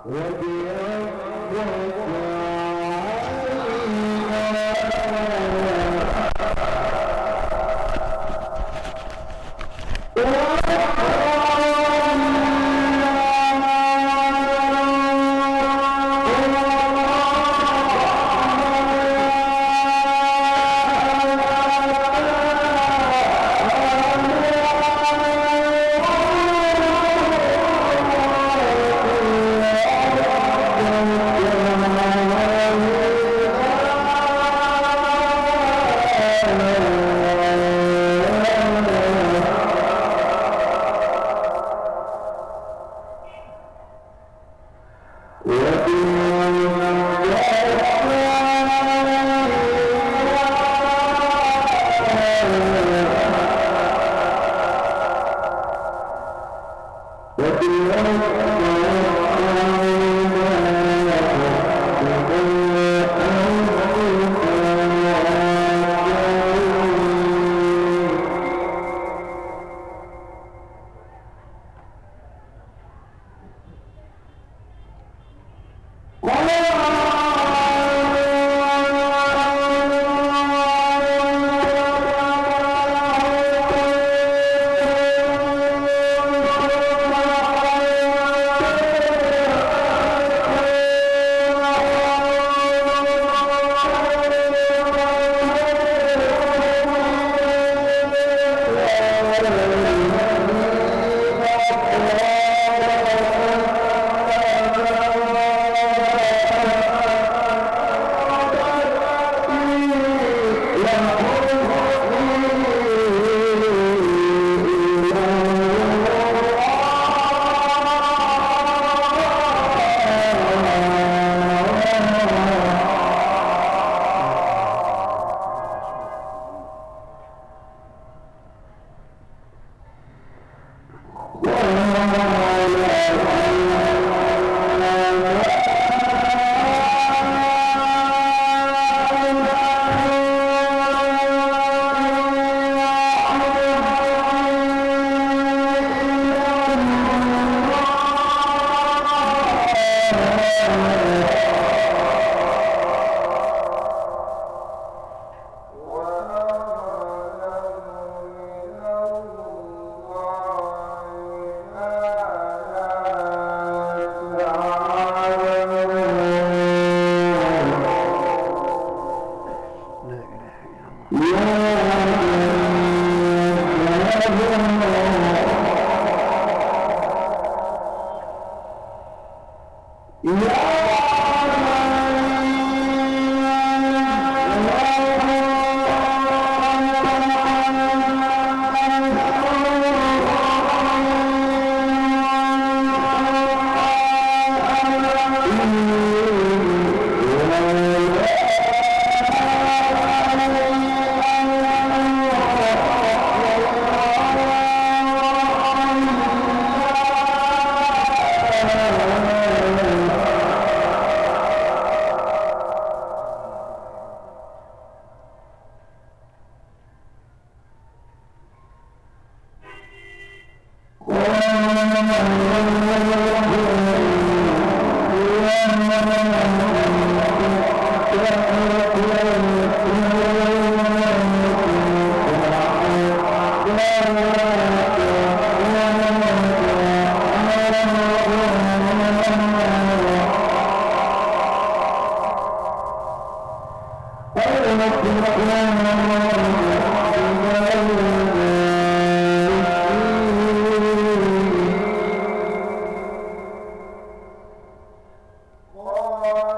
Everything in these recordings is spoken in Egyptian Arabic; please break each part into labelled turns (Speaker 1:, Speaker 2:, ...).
Speaker 1: الله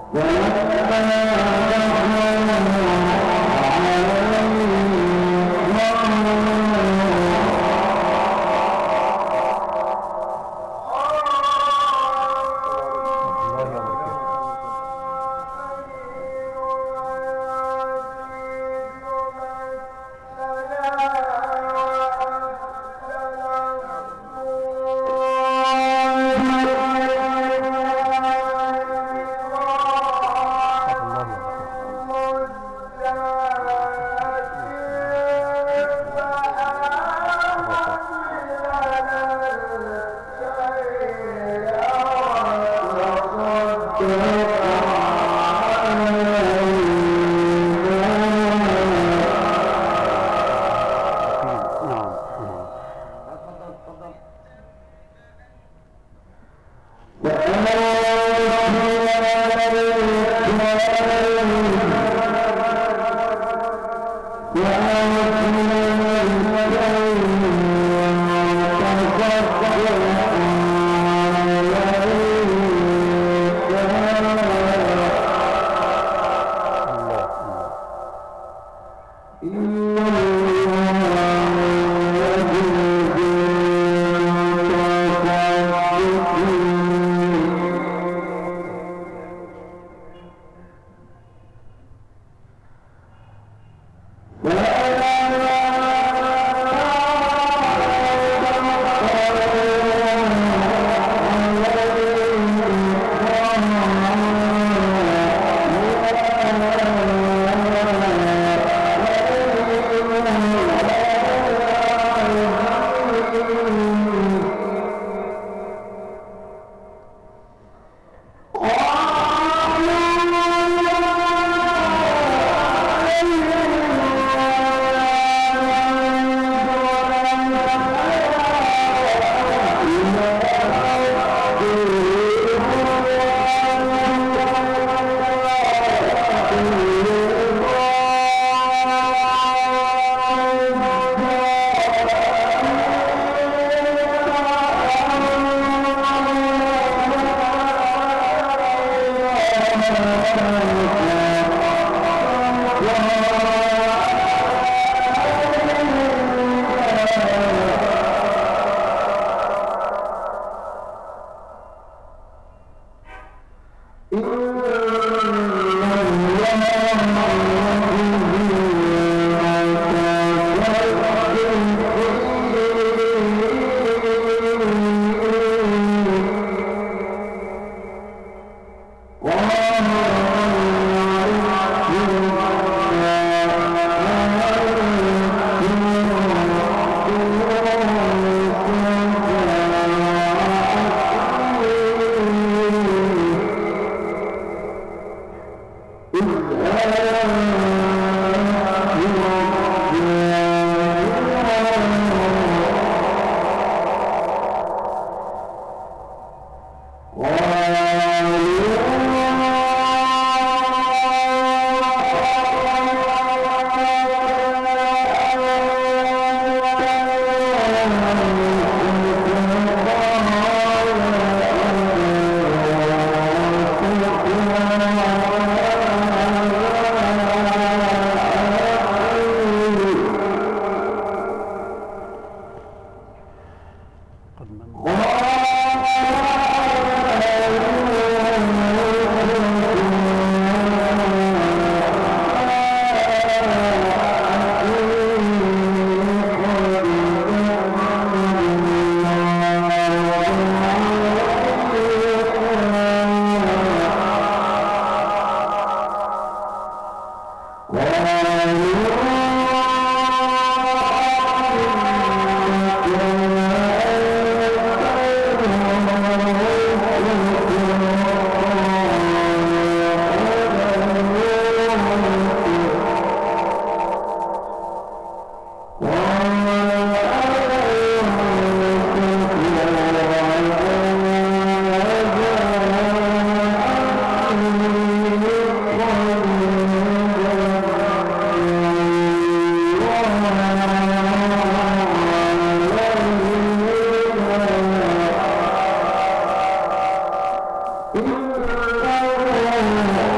Speaker 1: إنه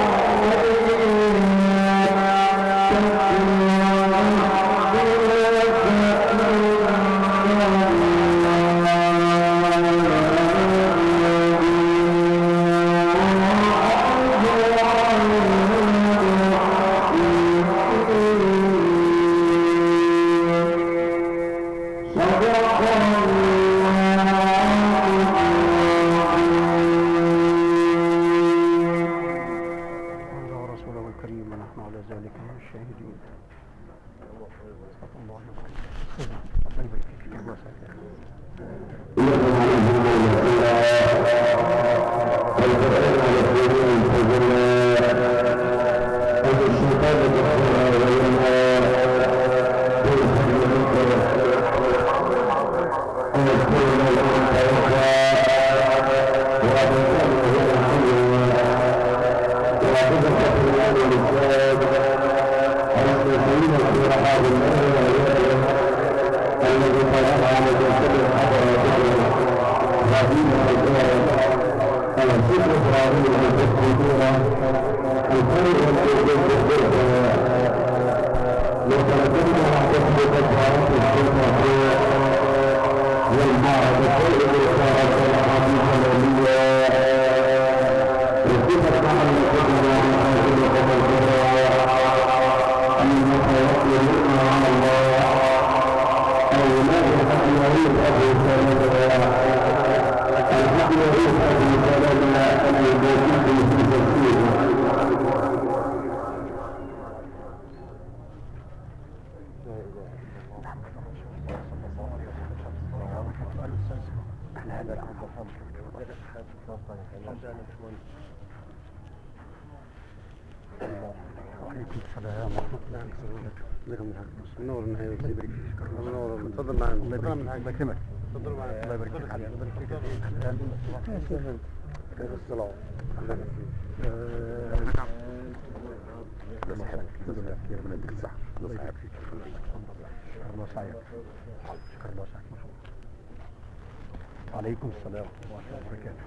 Speaker 1: عليكم السلام ورحمة الله وبركاته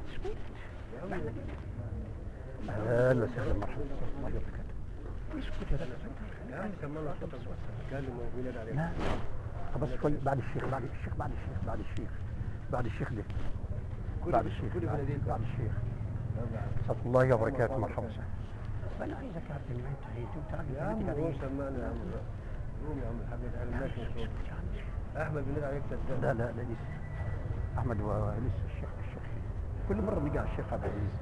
Speaker 1: اهلا وسهلا مرحبا الله وبركاته اسكت يا لا بس شوي بعد الشيخ بعد الشيخ بعد الشيخ بعد الشيخ بعد الشيخ ده بعد الشيخ بعد الشيخ صلى الله وبركاته مرحبا انا عايزك يا عبد المنعم تعيد وتعالى
Speaker 2: يا عم هو سمعنا يا عم قوم يا عم الحاج علمناك احمد بنادي عليك صدق
Speaker 1: لا لا لا لسه احمد ولسه الشيخ الشيخ كل مره بنيجي على الشيخ عبد العزيز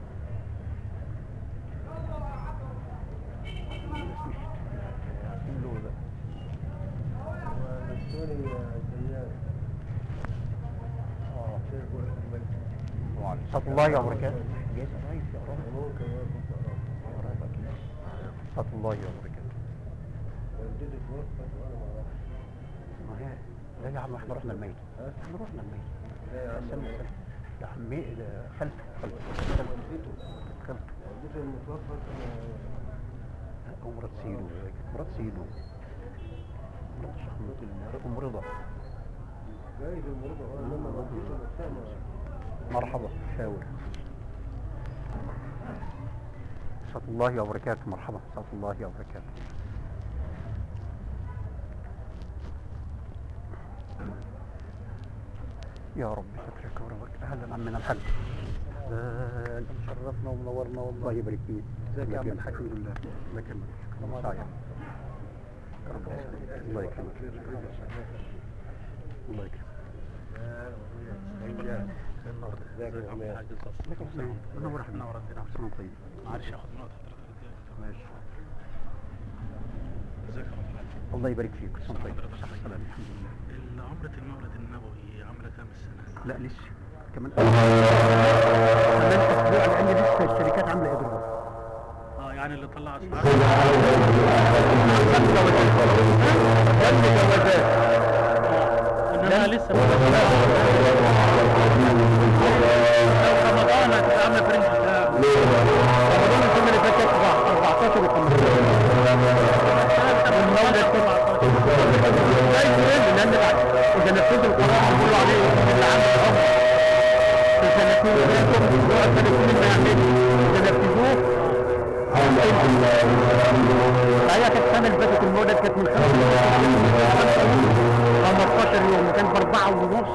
Speaker 1: له ده
Speaker 2: ونسوني يا زياد
Speaker 1: اه
Speaker 2: شيخ بورك الملك
Speaker 1: صلى الله وبركاته جايز قريب يا رب
Speaker 2: ممكن يكون
Speaker 1: قريب اكيد صلى الله وبركاته
Speaker 2: والدتي توفت وانا ما اعرفش
Speaker 1: ما هي لا يا عم احنا رحنا الميت
Speaker 2: ها؟
Speaker 1: احنا رحنا الميت
Speaker 2: لا يا عم
Speaker 1: استنى استنى يا عمي ده خلف خلف
Speaker 2: والدته
Speaker 1: خلف
Speaker 2: والدته المتوفت أنا-
Speaker 1: مرات سيدو مرات سيدو مرات الشيخ ام رضا
Speaker 2: جايز المرضى وانا لما والدته مهتمه
Speaker 1: مرحبا شاور صلى الله وبركاته مرحبا صلى الله وبركاته يا رب سترك وربك اهلا عمنا الحاج آه، انت مشرفنا ومنورنا والله يبارك فيك
Speaker 2: ازيك يا عم الحاج؟
Speaker 1: الحمد لله الله يكرمك شكرا سعيد ربنا يسلمك الله يكرمك الله يكرمك
Speaker 2: ازيك يا عم ياسر
Speaker 1: لكم السلام منور احنا منور ربنا حسنا طيب
Speaker 3: معلش اخد من وقت حضرتك دقيقة
Speaker 1: ماشي
Speaker 3: ازيك يا رب العالمين
Speaker 1: الله يبارك فيك حسنا طيب صح السلام الحمد لله
Speaker 3: عمرة المولد النبوي عاملة كام السنة؟
Speaker 1: لا لسه كمان كمان اسبوع لان لسه الشركات عامله اضراب
Speaker 3: اه يعني اللي طلع اسعار انما لسه ما لو رمضان هتبقى عاملة فرنج بتاع
Speaker 1: رمضان السنه اللي فاتت 14 و15 لا يتم لان اذا نفذوا القرار اللي بيقولوا عليه اللي عامل الامر في سنتين ثلاثه اسبوع سنتين ما يعملوا اذا نفذوه فهي كانت السنه اللي فاتت المولد كانت من 15 يوم وكان باربعه ونص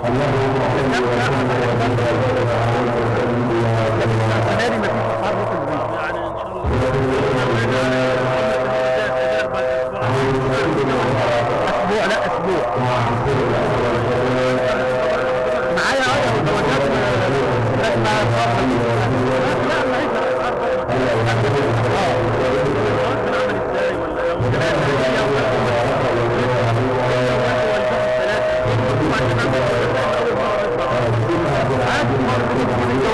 Speaker 1: السنه دي مفيش اسعار في البيت
Speaker 3: يعني ان شاء الله
Speaker 1: اسبوع لا اسبوع معايا اه متوجهات بس مع الصفحه دي لا ما هيش
Speaker 3: عامل ازاي ولا يوم
Speaker 1: اه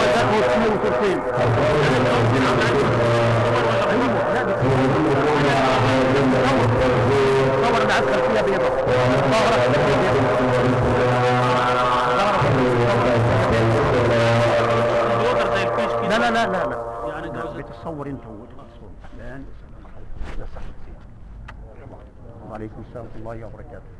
Speaker 1: صور العسكر فيها بيضة
Speaker 3: الوتر زي الفيش كده
Speaker 1: لا لا لا لا لا
Speaker 3: يعني جوزة
Speaker 1: بتتصور انت وبتصور اهلا وسهلا وعليكم السلام ورحمه الله وبركاته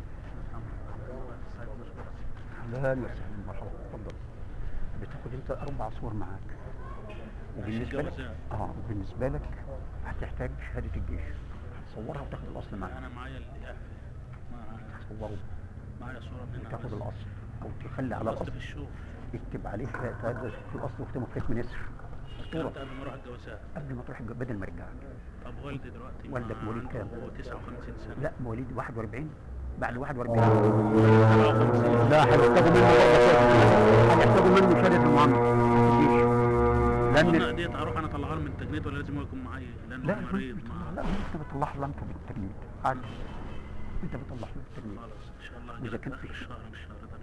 Speaker 1: اهلا وسهلا مرحبا اتفضل بتاخد انت اربع صور معاك وبالنسبه لك
Speaker 3: جوزاء.
Speaker 1: اه وبالنسبه لك هتحتاج شهاده الجيش هتصورها وتاخد الاصل معاك
Speaker 3: انا معايا الاعفاء مع-
Speaker 1: تصوره
Speaker 3: معايا صورة منها
Speaker 1: وتاخد
Speaker 3: بس.
Speaker 1: الاصل او تخلي على
Speaker 3: الاصل
Speaker 1: الاصل
Speaker 3: في الشوف
Speaker 1: اكتب عليه في الاصل واختمه ختم نسر
Speaker 3: كانت
Speaker 1: الصوره
Speaker 3: قبل ما اروح الجوزاء
Speaker 1: قبل ما تروح الج- بدل ما رجعت
Speaker 3: طب والدي دلوقتي
Speaker 1: والدك
Speaker 3: ما
Speaker 1: مواليد
Speaker 3: عنده
Speaker 1: كام؟
Speaker 3: 59 سنة
Speaker 1: لا مواليد 51 بعد 41
Speaker 3: 57
Speaker 1: لا هيحتاجوا منه هيحتاجوا منه شهاده المعامله
Speaker 3: قلنا
Speaker 1: لان
Speaker 3: ديت اروح انا اطلعها له من التجنيد ولا لازم هو يكون معايا لانه
Speaker 1: لا
Speaker 3: مريض
Speaker 1: لا
Speaker 3: ما
Speaker 1: انت بتطلع له انت بالتجنيد عادي انت بتطلع له بالتجنيد
Speaker 3: خلاص ان شاء الله
Speaker 1: وإذا
Speaker 3: هجيلك
Speaker 1: كان
Speaker 3: اخر
Speaker 1: في-
Speaker 3: الشهر مش الشهر ده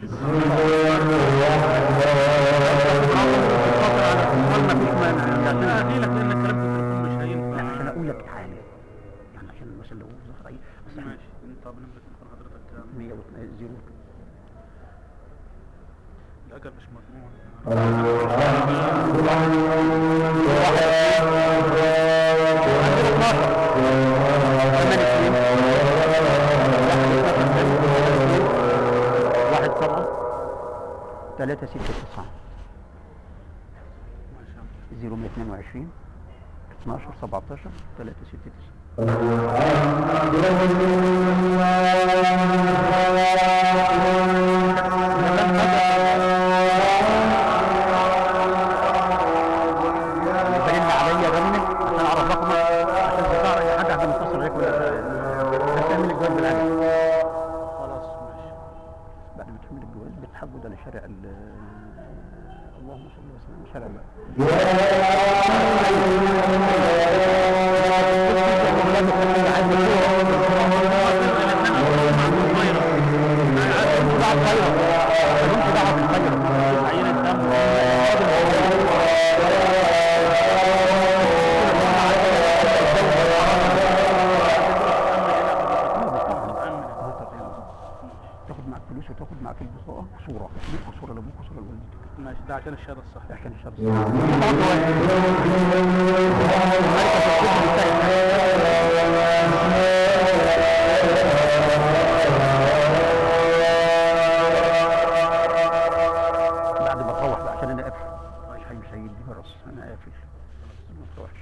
Speaker 1: ما فيش مانع
Speaker 3: لا
Speaker 1: يعني
Speaker 3: هجيلك لان الكلام في التليفون مش
Speaker 1: لا،
Speaker 3: هينفع
Speaker 1: عشان اقول لك تعالى يعني عشان مثلا لو ظهر اي اصل احنا
Speaker 3: ماشي انت طب نمرة تليفون حضرتك كام
Speaker 1: 102
Speaker 3: الاجل مش مضمون
Speaker 1: واحد سبعة ثلاثة ستة تسعة
Speaker 3: ما شاء الله
Speaker 1: زيرو مية اتنين وعشرين اتناشر سبعتاشر ثلاثة ستة تسعة يبين عليا رنك عشان اعرف رقمك عشان اذا ظهر اي حاجه عشان اتصل عليك ولا بس تعمل الجواز بالعكس
Speaker 3: خلاص ماشي
Speaker 1: بعد ما تعمل الجواز بتحدد على شارع ال اللهم صل وسلم شارع تاخد معك فلوس وتاخد معك البطاقه صوره ليك وصوره لابوك وصوره لوالدتك
Speaker 3: ماشي ده عشان الشهاده الصحيحه
Speaker 1: عشان الشهر بعد ما تروح بقى عشان انا قافل مش هي مش هيدي فرص انا قافل ما تروحش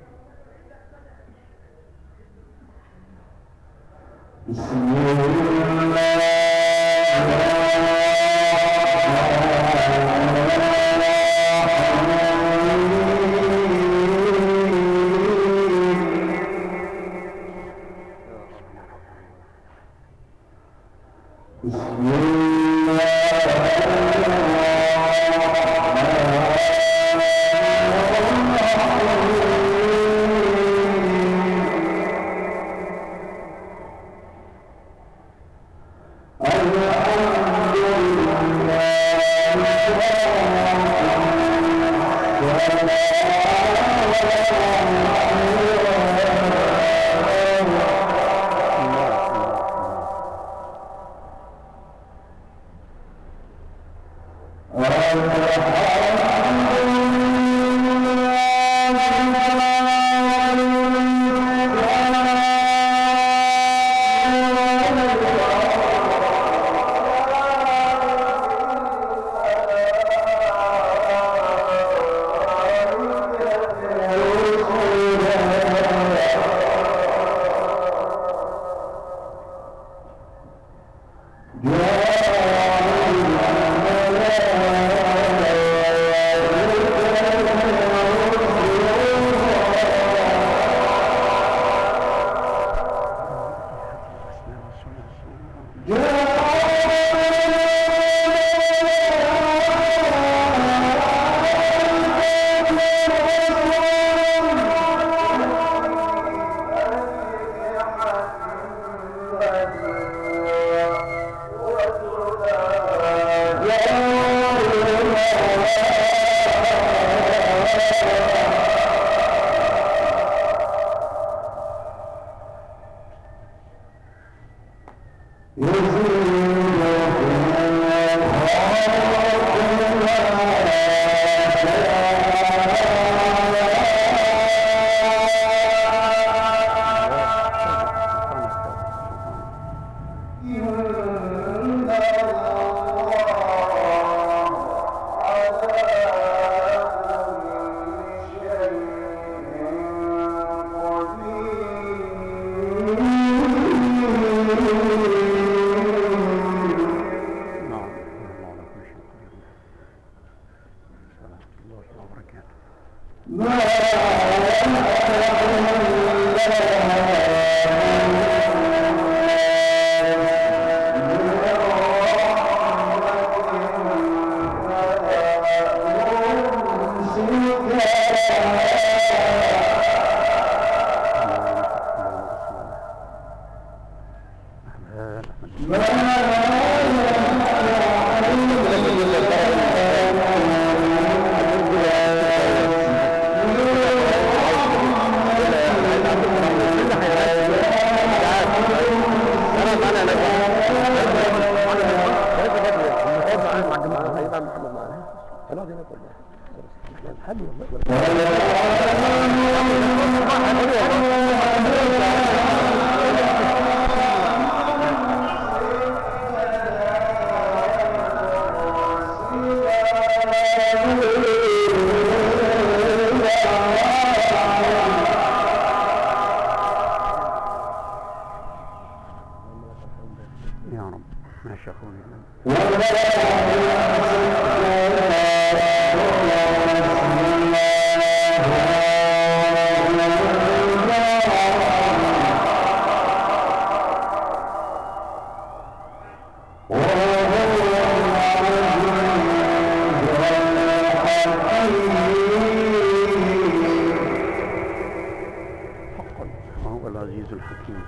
Speaker 4: بسم الله
Speaker 1: نعم الله على كل شيء قدير ورحمة الله وبركاته يا رب ما شافوني حقا وهو العزيز الحكيم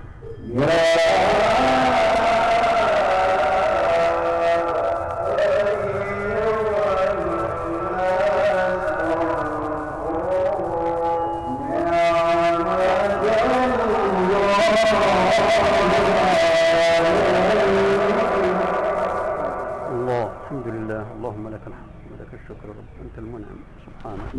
Speaker 1: الله الحمد لله اللهم لك الحمد ولك الشكر يا رب انت المنعم سبحانك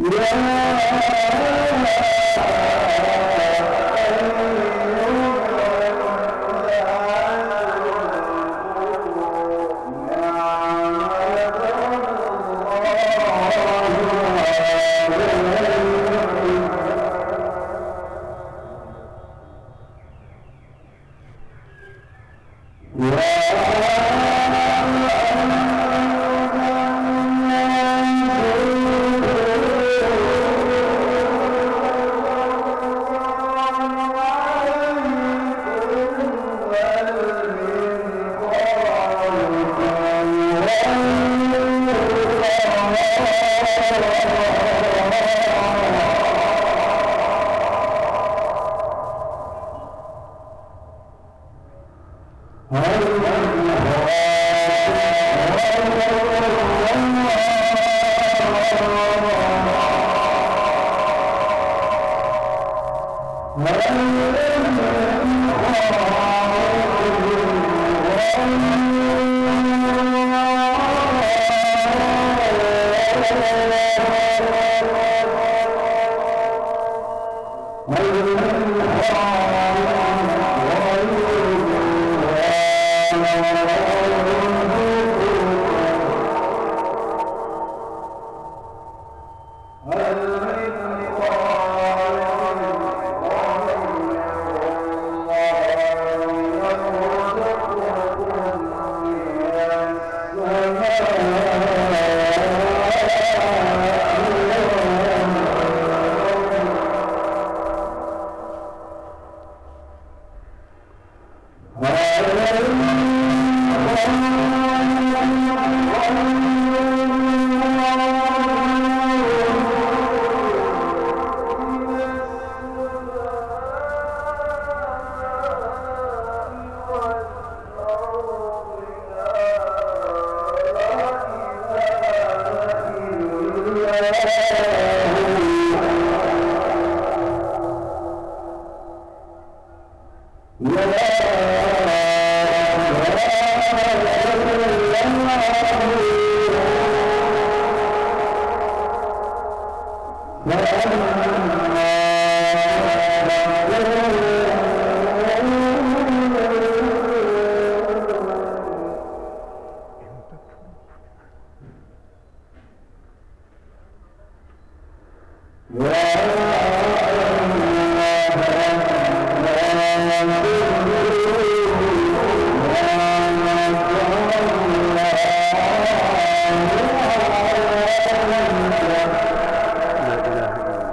Speaker 4: Oh,
Speaker 1: لا اله الا الله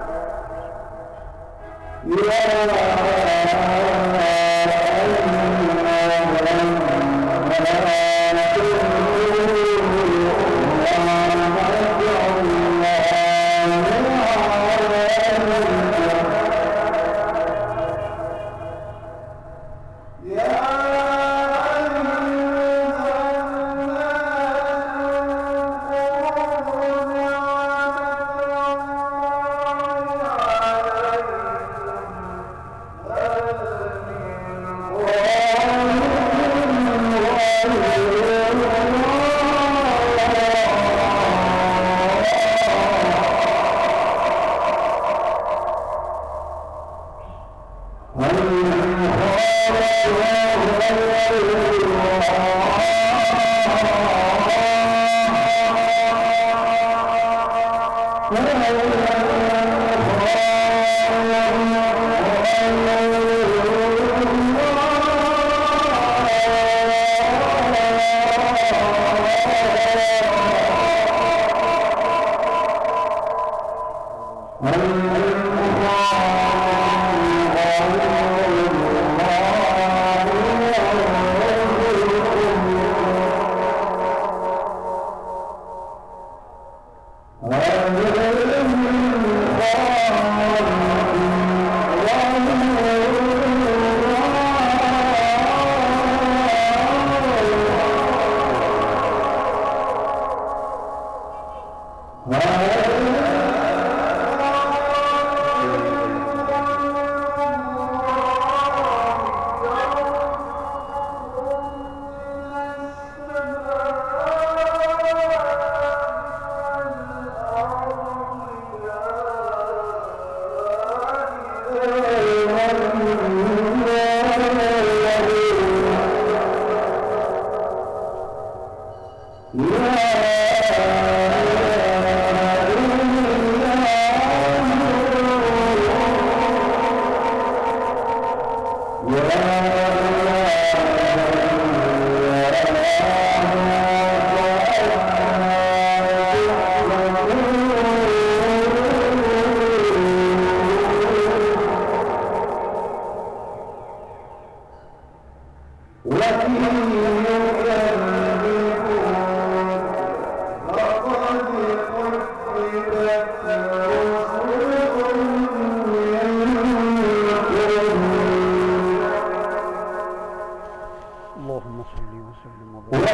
Speaker 1: اللهم صل وسلم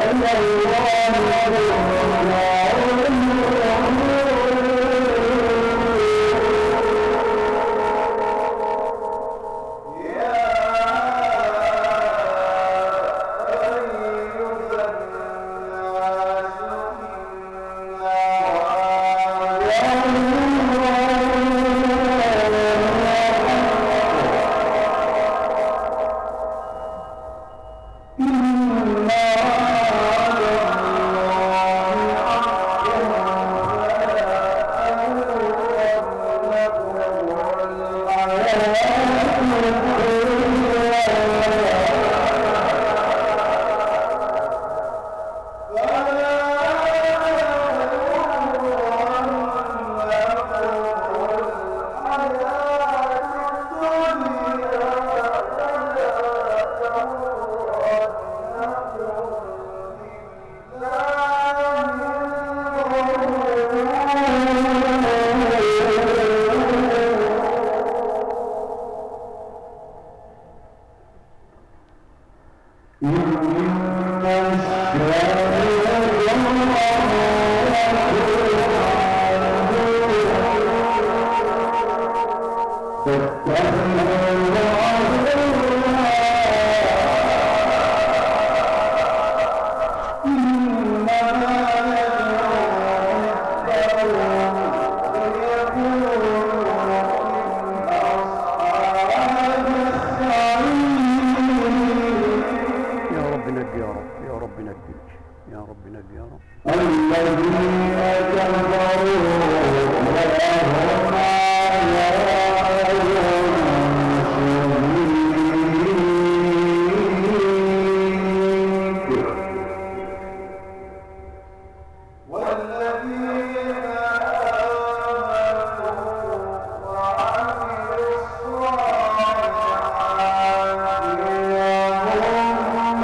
Speaker 1: وبارك يا رب نجي يا رب يا رب نجي يا رب نجي يا رب
Speaker 4: الذين كفروا لهم عذاب شديد والذين آمنوا وعملوا الصالحات لهم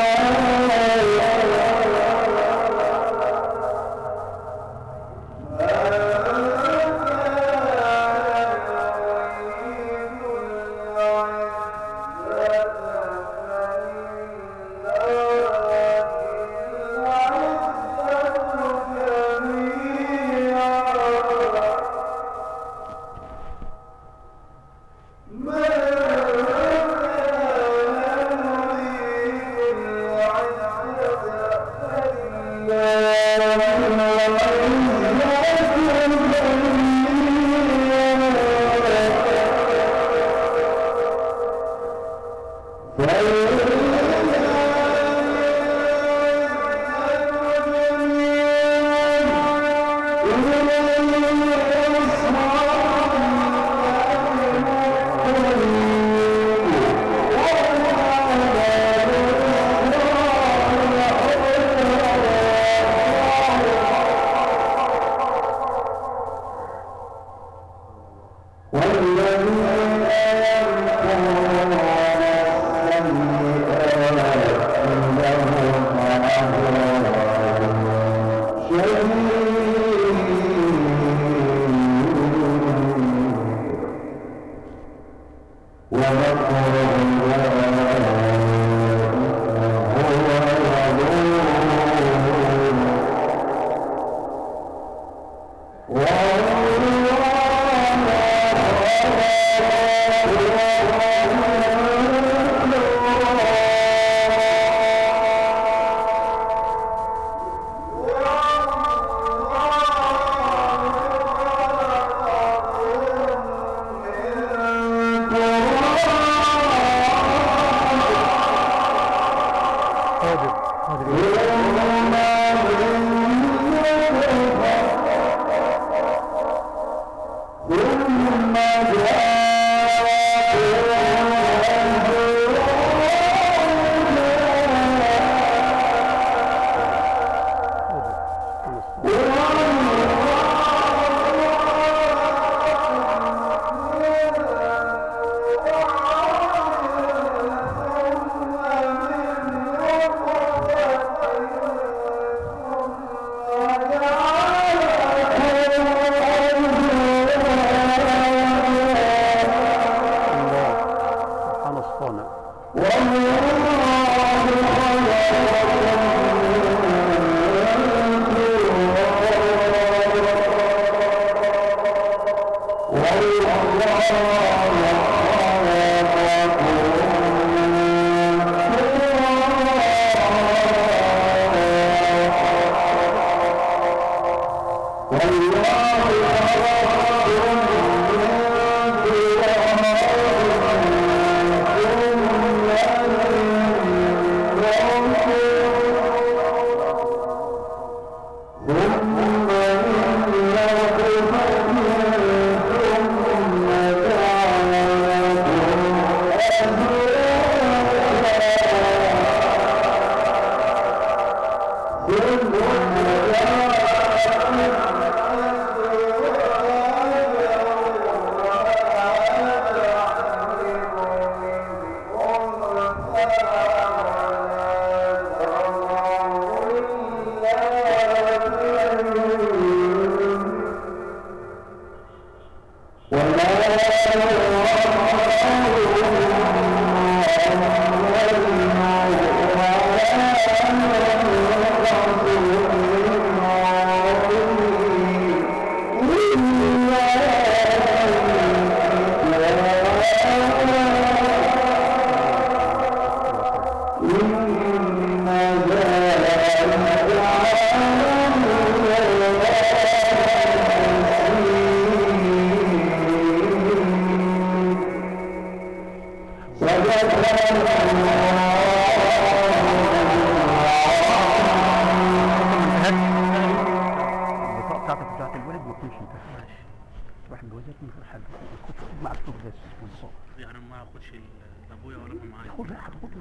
Speaker 2: ما
Speaker 1: حاضر حاضر الله سبحان الصانع البطاقة بتاعتك بتاعت الولد ما تكونش انت
Speaker 3: ماشي
Speaker 1: تروح الجوازات من غير حاجة خد مكتوب بس والبطاقة
Speaker 3: يعني ما اخدش ال- ابويا ولا أمي معايا
Speaker 1: خد لا هتاخد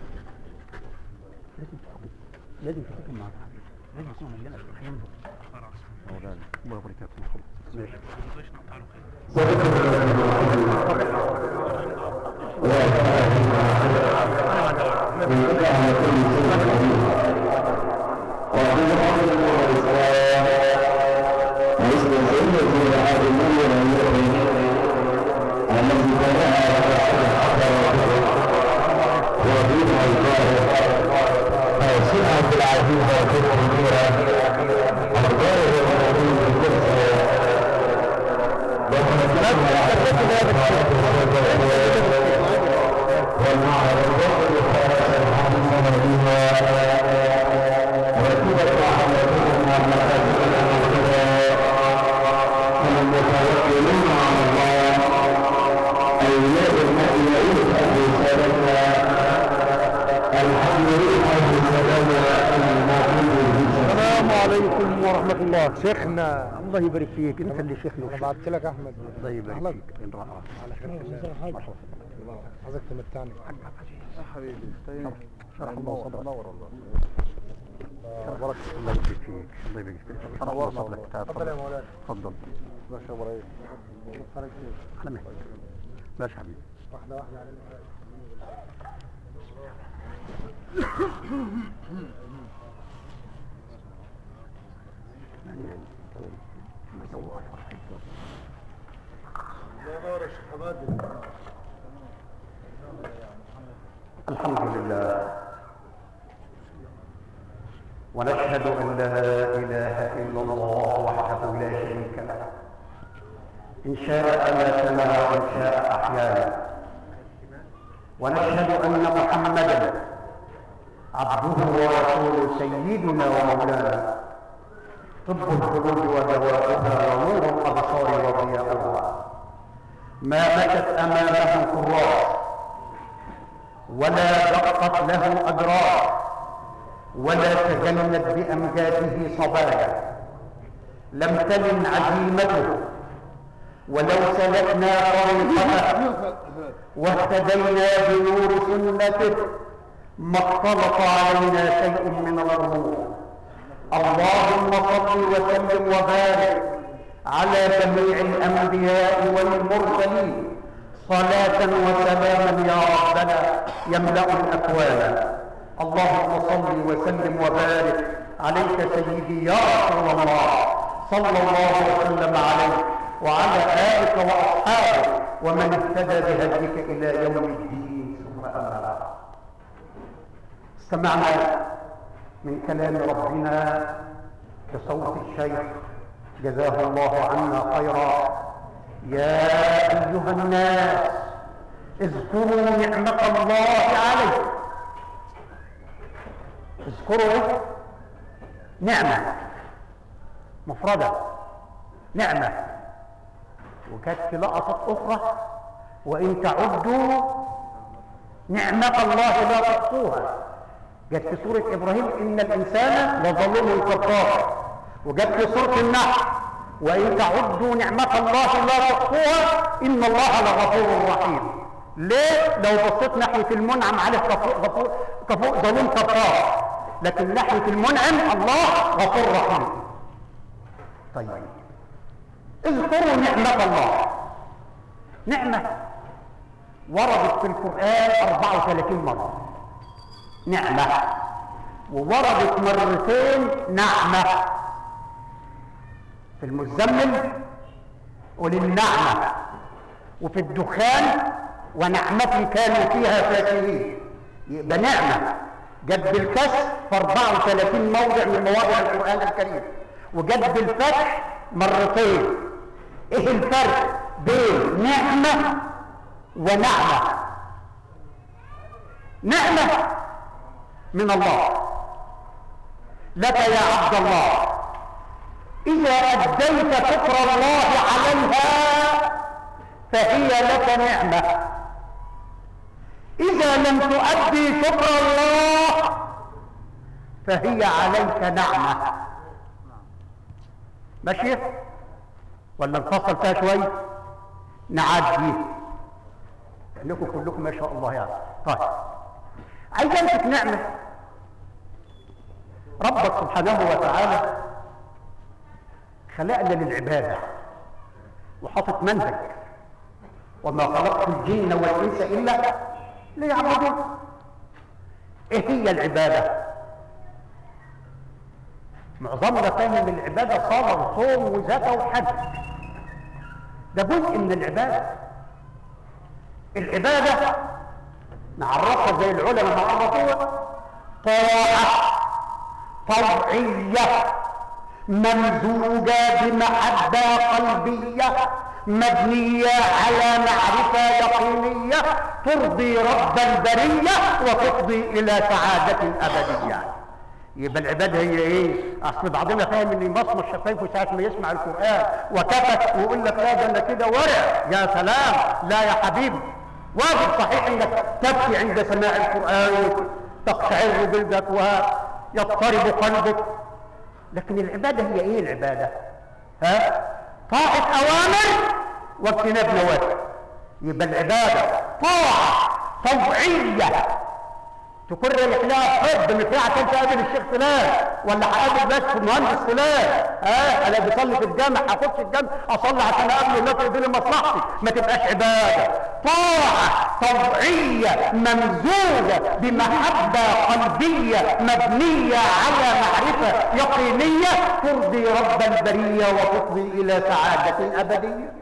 Speaker 1: لازم تاخد لازم تاخد مع بعض لازم يكون مليان هينظر
Speaker 3: خلاص
Speaker 1: الله يبارك فيك ماشي
Speaker 3: ما رضيش نقطع له خير
Speaker 4: والنار
Speaker 1: عليكم ورحمة الله
Speaker 2: شيخنا
Speaker 1: الله يبارك فيك انت اللي شيخنا
Speaker 2: انا
Speaker 1: وشيخ.
Speaker 2: بعت لك احمد
Speaker 1: الله يبارك
Speaker 2: أهلاً.
Speaker 1: فيك إن رأى.
Speaker 2: على خير
Speaker 1: مرحبا
Speaker 2: الله عايزك تمتعني
Speaker 3: حبيبي
Speaker 1: شرح الله صدرك
Speaker 3: نور والله
Speaker 1: بارك الله يبارك فيك الله يبارك فيك شرح الله
Speaker 2: نورنا
Speaker 1: صدرك
Speaker 2: والله.
Speaker 1: تعال
Speaker 2: اتفضل يا مولانا
Speaker 1: تفضل
Speaker 2: ماشي يا ابراهيم خارج فين
Speaker 1: على مهلك ماشي حبيبي
Speaker 2: واحده واحده علينا الله ينور يا شيخ حمادي
Speaker 1: الحمد لله ونشهد أن لا إله إلا الله وحده لا شريك له إن شاء أماتنا وإن شاء أحيانا ونشهد أن محمدا عبده ورسوله سيدنا ومولانا طب القلوب ودواؤها ونور الأبصار وضياؤها ما مشت أمامه كراس ولا دقت له أجرار ولا تجنت بأمجاده صبايا لم تلن عزيمته ولو سلكنا طريقته واهتدينا بنور سنته ما اختلط علينا شيء من الأمور اللهم صل وسلم وبارك على جميع الأنبياء والمرسلين صلاة وسلاما يا ربنا يملأ الأكوان اللهم صل وسلم وبارك عليك سيدي يا رسول الله صلى الله وسلم عليك وعلى آلك وأصحابك ومن اهتدى بهديك إلى يوم الدين ثم أما بعد استمعنا من كلام ربنا بصوت الشيخ جزاه الله عنا خيرا يا أيها الناس اذكروا نعمة الله عليكم اذكروا ايه نعمة مفردة نعمة وكانت في لقطة أخرى وإن تعدوا نعمة الله لا تحصوها جت في سورة إبراهيم إن الإنسان لظلوم كفار وجت في سورة النحل وإن تعدوا نعمة الله لا تحصوها إن الله لغفور رحيم ليه؟ لو بصيت ناحية المنعم عليه كفور غفور كفور ظلوم كفار لكن ناحية المنعم الله غفور رحيم طيب اذكروا نعمة الله نعمة وردت في القرآن 34 مرة نعمة ووردت مرتين نعمة في المزمل وللنعمة وفي الدخان ونعمة كانوا فيها فاكهين يبقى نعمة جت بالكسر في 34 موضع من مواضع القرآن الكريم وجت بالفتح مرتين ايه الفرق بين نعمة ونعمة نعمة من الله لك يا عبد الله إذا أديت شكر الله عليها فهي لك نعمة إذا لم تؤدي شكر الله فهي عليك نعمة ماشي ولا نفصل فيها شوي نعدي لكم كلكم ما شاء الله يعني طيب عايز امسك نعمه ربك سبحانه وتعالى خلقنا للعباده وحاطط منهج وما خلقت الجن والانس الا ليعبدون ايه هي العباده معظمنا فاهم العباده صلاه وصوم وزكاه وحج ده جزء من العباده العباده نعرفها زي العلماء ما عرفوها طاعه طوعيه ممزوجه بمحبه قلبيه مبنيه على معرفه يقينيه ترضي رب البريه وتفضي الى سعاده ابديه يبقى العباده هي ايه اصل بعضنا فاهم ان مصمص شفايفه ساعه ما يسمع القران وكفت ويقول لك لا ده انا كده ورع يا سلام لا يا حبيبي واجب صحيح انك تبكي عند سماع القران تقشعر جلدك ويضطرب قلبك لكن العبادة هي ايه العبادة ها طاعة اوامر واجتناب نواهي يبقى العبادة طاعة طوعية تكون رايح لها حب مش رايح عشان تقابل الشيخ فلان ولا هقابل بس المهندس فلان ها انا بصلي في الجامع هخش الجامع اصلي عشان اقابل الناس اللي لي مصلحتي ما تبقاش عباده طاعه طوعيه ممزوجه بمحبه قلبيه مبنيه على معرفه يقينيه ترضي رب البريه وتفضي الى سعاده ابديه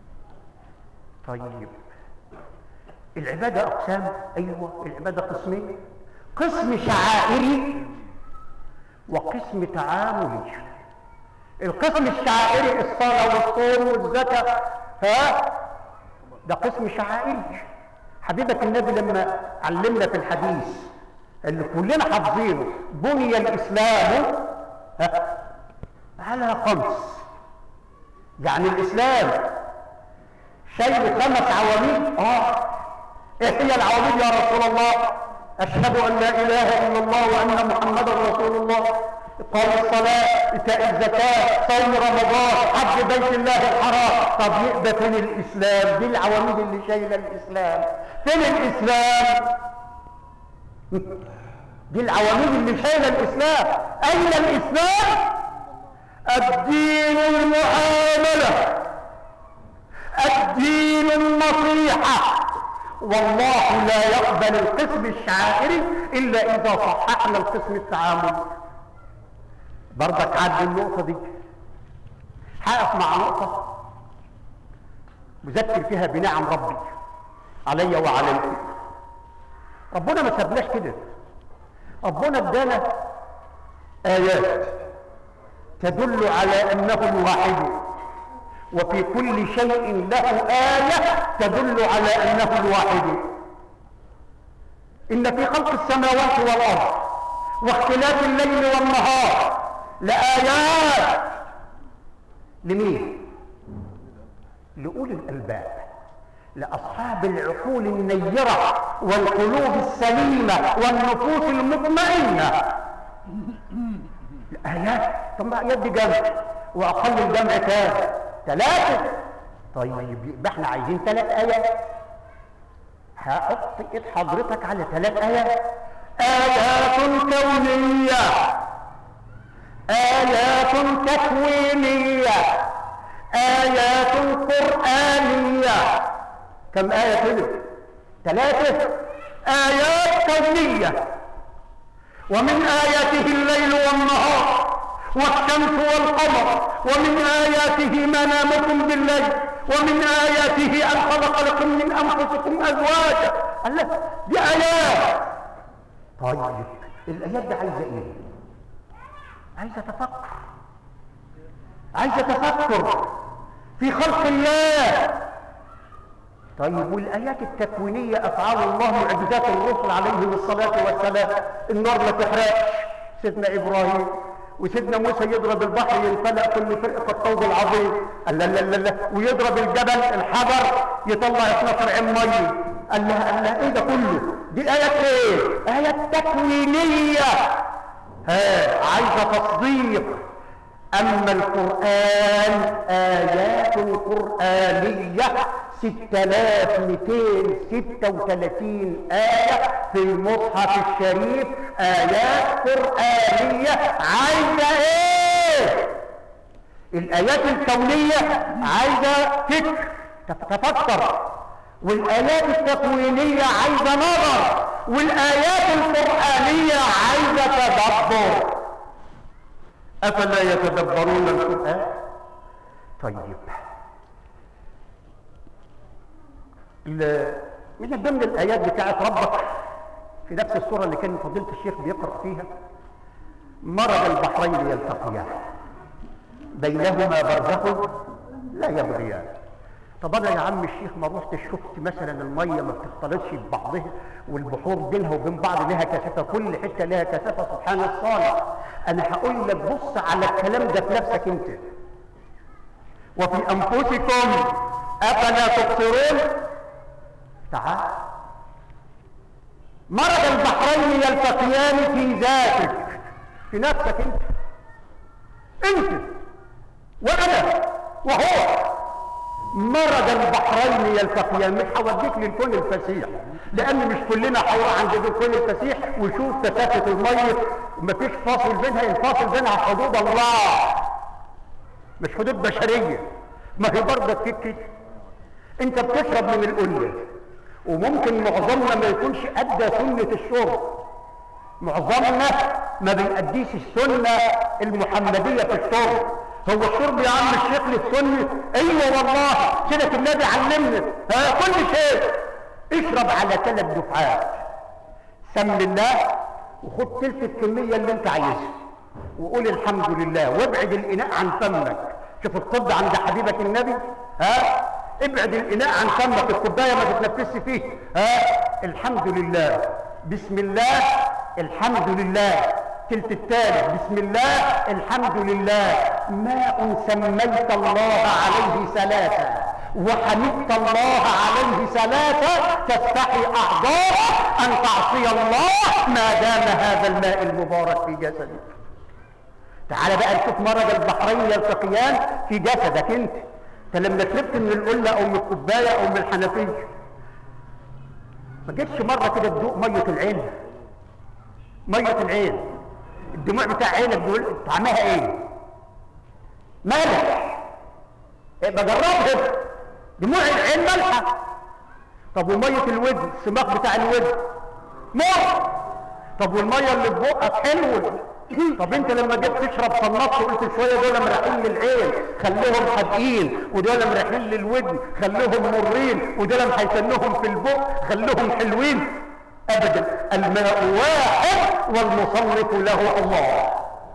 Speaker 1: طيب العبادة أقسام أيوة العبادة قسمين قسم شعائري وقسم تعاملي القسم الشعائري الصلاة والصوم والزكاة ها ده قسم شعائري حبيبك النبي لما علمنا في الحديث اللي كلنا حافظينه بني الإسلام ها على خمس يعني الإسلام شيء خمس عواميد اه ايه هي العواميد يا رسول الله اشهد ان لا اله الا الله وان محمدا رسول الله قال الصلاة إيتاء الزكاة صوم رمضان حج بيت الله الحرام طب يبقى فين الإسلام دي العواميد اللي شايلة الإسلام فين الإسلام دي العواميد اللي شايلة الإسلام أين الإسلام الدين المعاملة الدين النصيحة والله لا يقبل القسم الشعائري إلا إذا صححنا القسم التعاملي برضك عد النقطة دي هقف مع نقطة مذكر فيها بنعم ربي علي وعليكم ربنا ما سابناش كده ربنا ادانا آيات تدل على أنه الواحد وفي كل شيء له آية تدل على أنه الواحد إن في خلق السماوات والأرض واختلاف الليل والنهار لآيات لمين؟ لأولي الألباب لأصحاب العقول النيرة والقلوب السليمة والنفوس المطمئنة الآيات طب ما آيات دي جمع وأقل الجمع كام؟ ثلاثة طيب يبقى احنا عايزين ثلاث آيات هحط ايد حضرتك على ثلاث آيات آيات كونية آيات تكوينية آيات قرآنية كم آية كده؟ ثلاثة آيات كونية ومن آياته الليل والنهار والشمس والقمر ومن آياته منامكم بالليل ومن آياته أن خلق لكم من أنفسكم أزواجا الله دي آيات طيب الآيات دي عايزة إيه؟ عايزة تفكر عايزة تفكر في خلق الله طيب والآيات التكوينية أفعال الله معجزات الرسل عليهم الصلاة والسلام النار ما تحرقش سيدنا إبراهيم وسيدنا موسى يضرب البحر ينفلق كل فرقة الطوب العظيم لا لا لا لا ويضرب الجبل الحجر يطلع 12 عين ميه قال لها قال لها ايه ده كله دي آيات ايه آيات تكوينية ها عايزة تصديق أما القرآن آيات قرآنية 6236 آية في المصحف الشريف آيات قرآنية عايزة إيه؟ الآيات الكونية عايزة فكر تفكر والآيات التكوينية عايزة نظر والآيات القرآنية عايزة تدبر أفلا يتدبرون القرآن طيب من ضمن الآيات بتاعت ربك في نفس السورة اللي كان فضيلة الشيخ بيقرأ فيها مرض البحرين يلتقيان بينهما برزخ لا يبغيان طب انا يا عم الشيخ ما رحتش شفت مثلا الميه ما بتختلطش ببعضها والبحور بينها وبين بعض لها كثافه كل حته لها كثافه سبحان الصالح انا هقول لك بص على الكلام ده في نفسك انت وفي انفسكم افلا تبصرون تعال مرض البحرين يلتقيان في ذاتك في نفسك انت انت وانا وهو مرج البحرين يلتقيان مش هوديك للكون الفسيح لان مش كلنا هنروح عند الكون الفسيح وشوف كثافه الميه مفيش فاصل بينها الفاصل بينها حدود الله مش حدود بشريه ما هي برضه فيك كده انت بتشرب من القله وممكن معظمنا ما يكونش ادى سنه الشرب معظمنا ما بيأديش السنة المحمدية في الشرب هو الشرب يا عم الشيخ للسنة ايوه والله سنة النبي علمنا ها كل شيء اشرب على ثلاث دفعات سم الله وخد تلك الكمية اللي انت عايزها وقول الحمد لله وابعد الاناء عن فمك شوف الطب عند حبيبك النبي ها ابعد الاناء عن فمك الكوبايه ما تتنفسش فيه ها الحمد لله بسم الله الحمد لله تلت الثالث بسم الله الحمد لله ماء سميت الله عليه ثلاثة وحمدت الله عليه ثلاثة تستحي أعضاء أن تعصي الله ما دام هذا الماء المبارك في جسدك تعال بقى نشوف مرض البحرين يلتقيان في جسدك انت انت لما شربت من القله او من الكوبايه او من الحنفيه ما جيتش مره كده تدوق ميه العين ميه العين الدموع بتاع عينك دول طعمها ايه مالح إيه بجربها دموع العين مالحه طب وميه الودن السماق بتاع الودن مر طب والميه اللي في بقك حلوه طب انت لما جيت تشرب صنفت وقلت شويه دول مريحين للعين خليهم حادقين ودول مريحين للودن خليهم مرين ودول هيتنهم في البق خليهم حلوين ابدا الماء واحد والمصنف له الله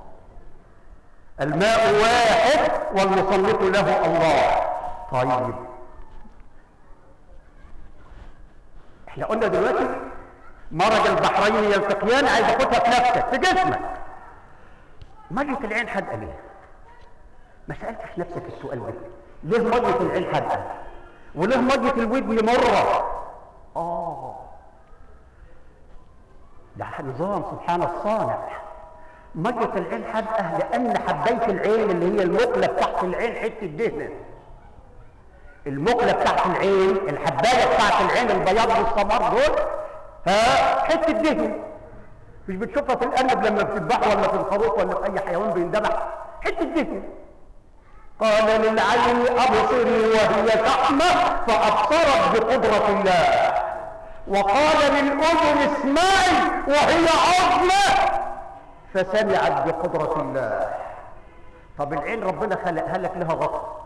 Speaker 1: الماء واحد والمصنف له الله طيب احنا قلنا دلوقتي مرج البحرين يلتقيان عايز اخدها في نفسك في جسمك مية العين حدقة ليه؟ ما سألتش نفسك السؤال ده ليه مية العين حدقة؟ وليه مية الودن مرة؟ آه ده نظام سبحان الصانع مية العين حدقة لأن حباية العين اللي هي المقلة بتاعت العين حتة دهنة المقلة بتاعت العين الحباية بتاعت العين البياض والسمار دول ها حتة دهنة مش بتشوفها في الأرنب لما بتذبح ولا في الخروف ولا في أي حيوان بيندبح حتة دهنة قال للعين أبصري وهي تحمى فأبصرت بقدرة الله وقال للأذن اسمعي وهي عظمى فسمعت بقدرة الله طب العين ربنا خلقها لك لها غطا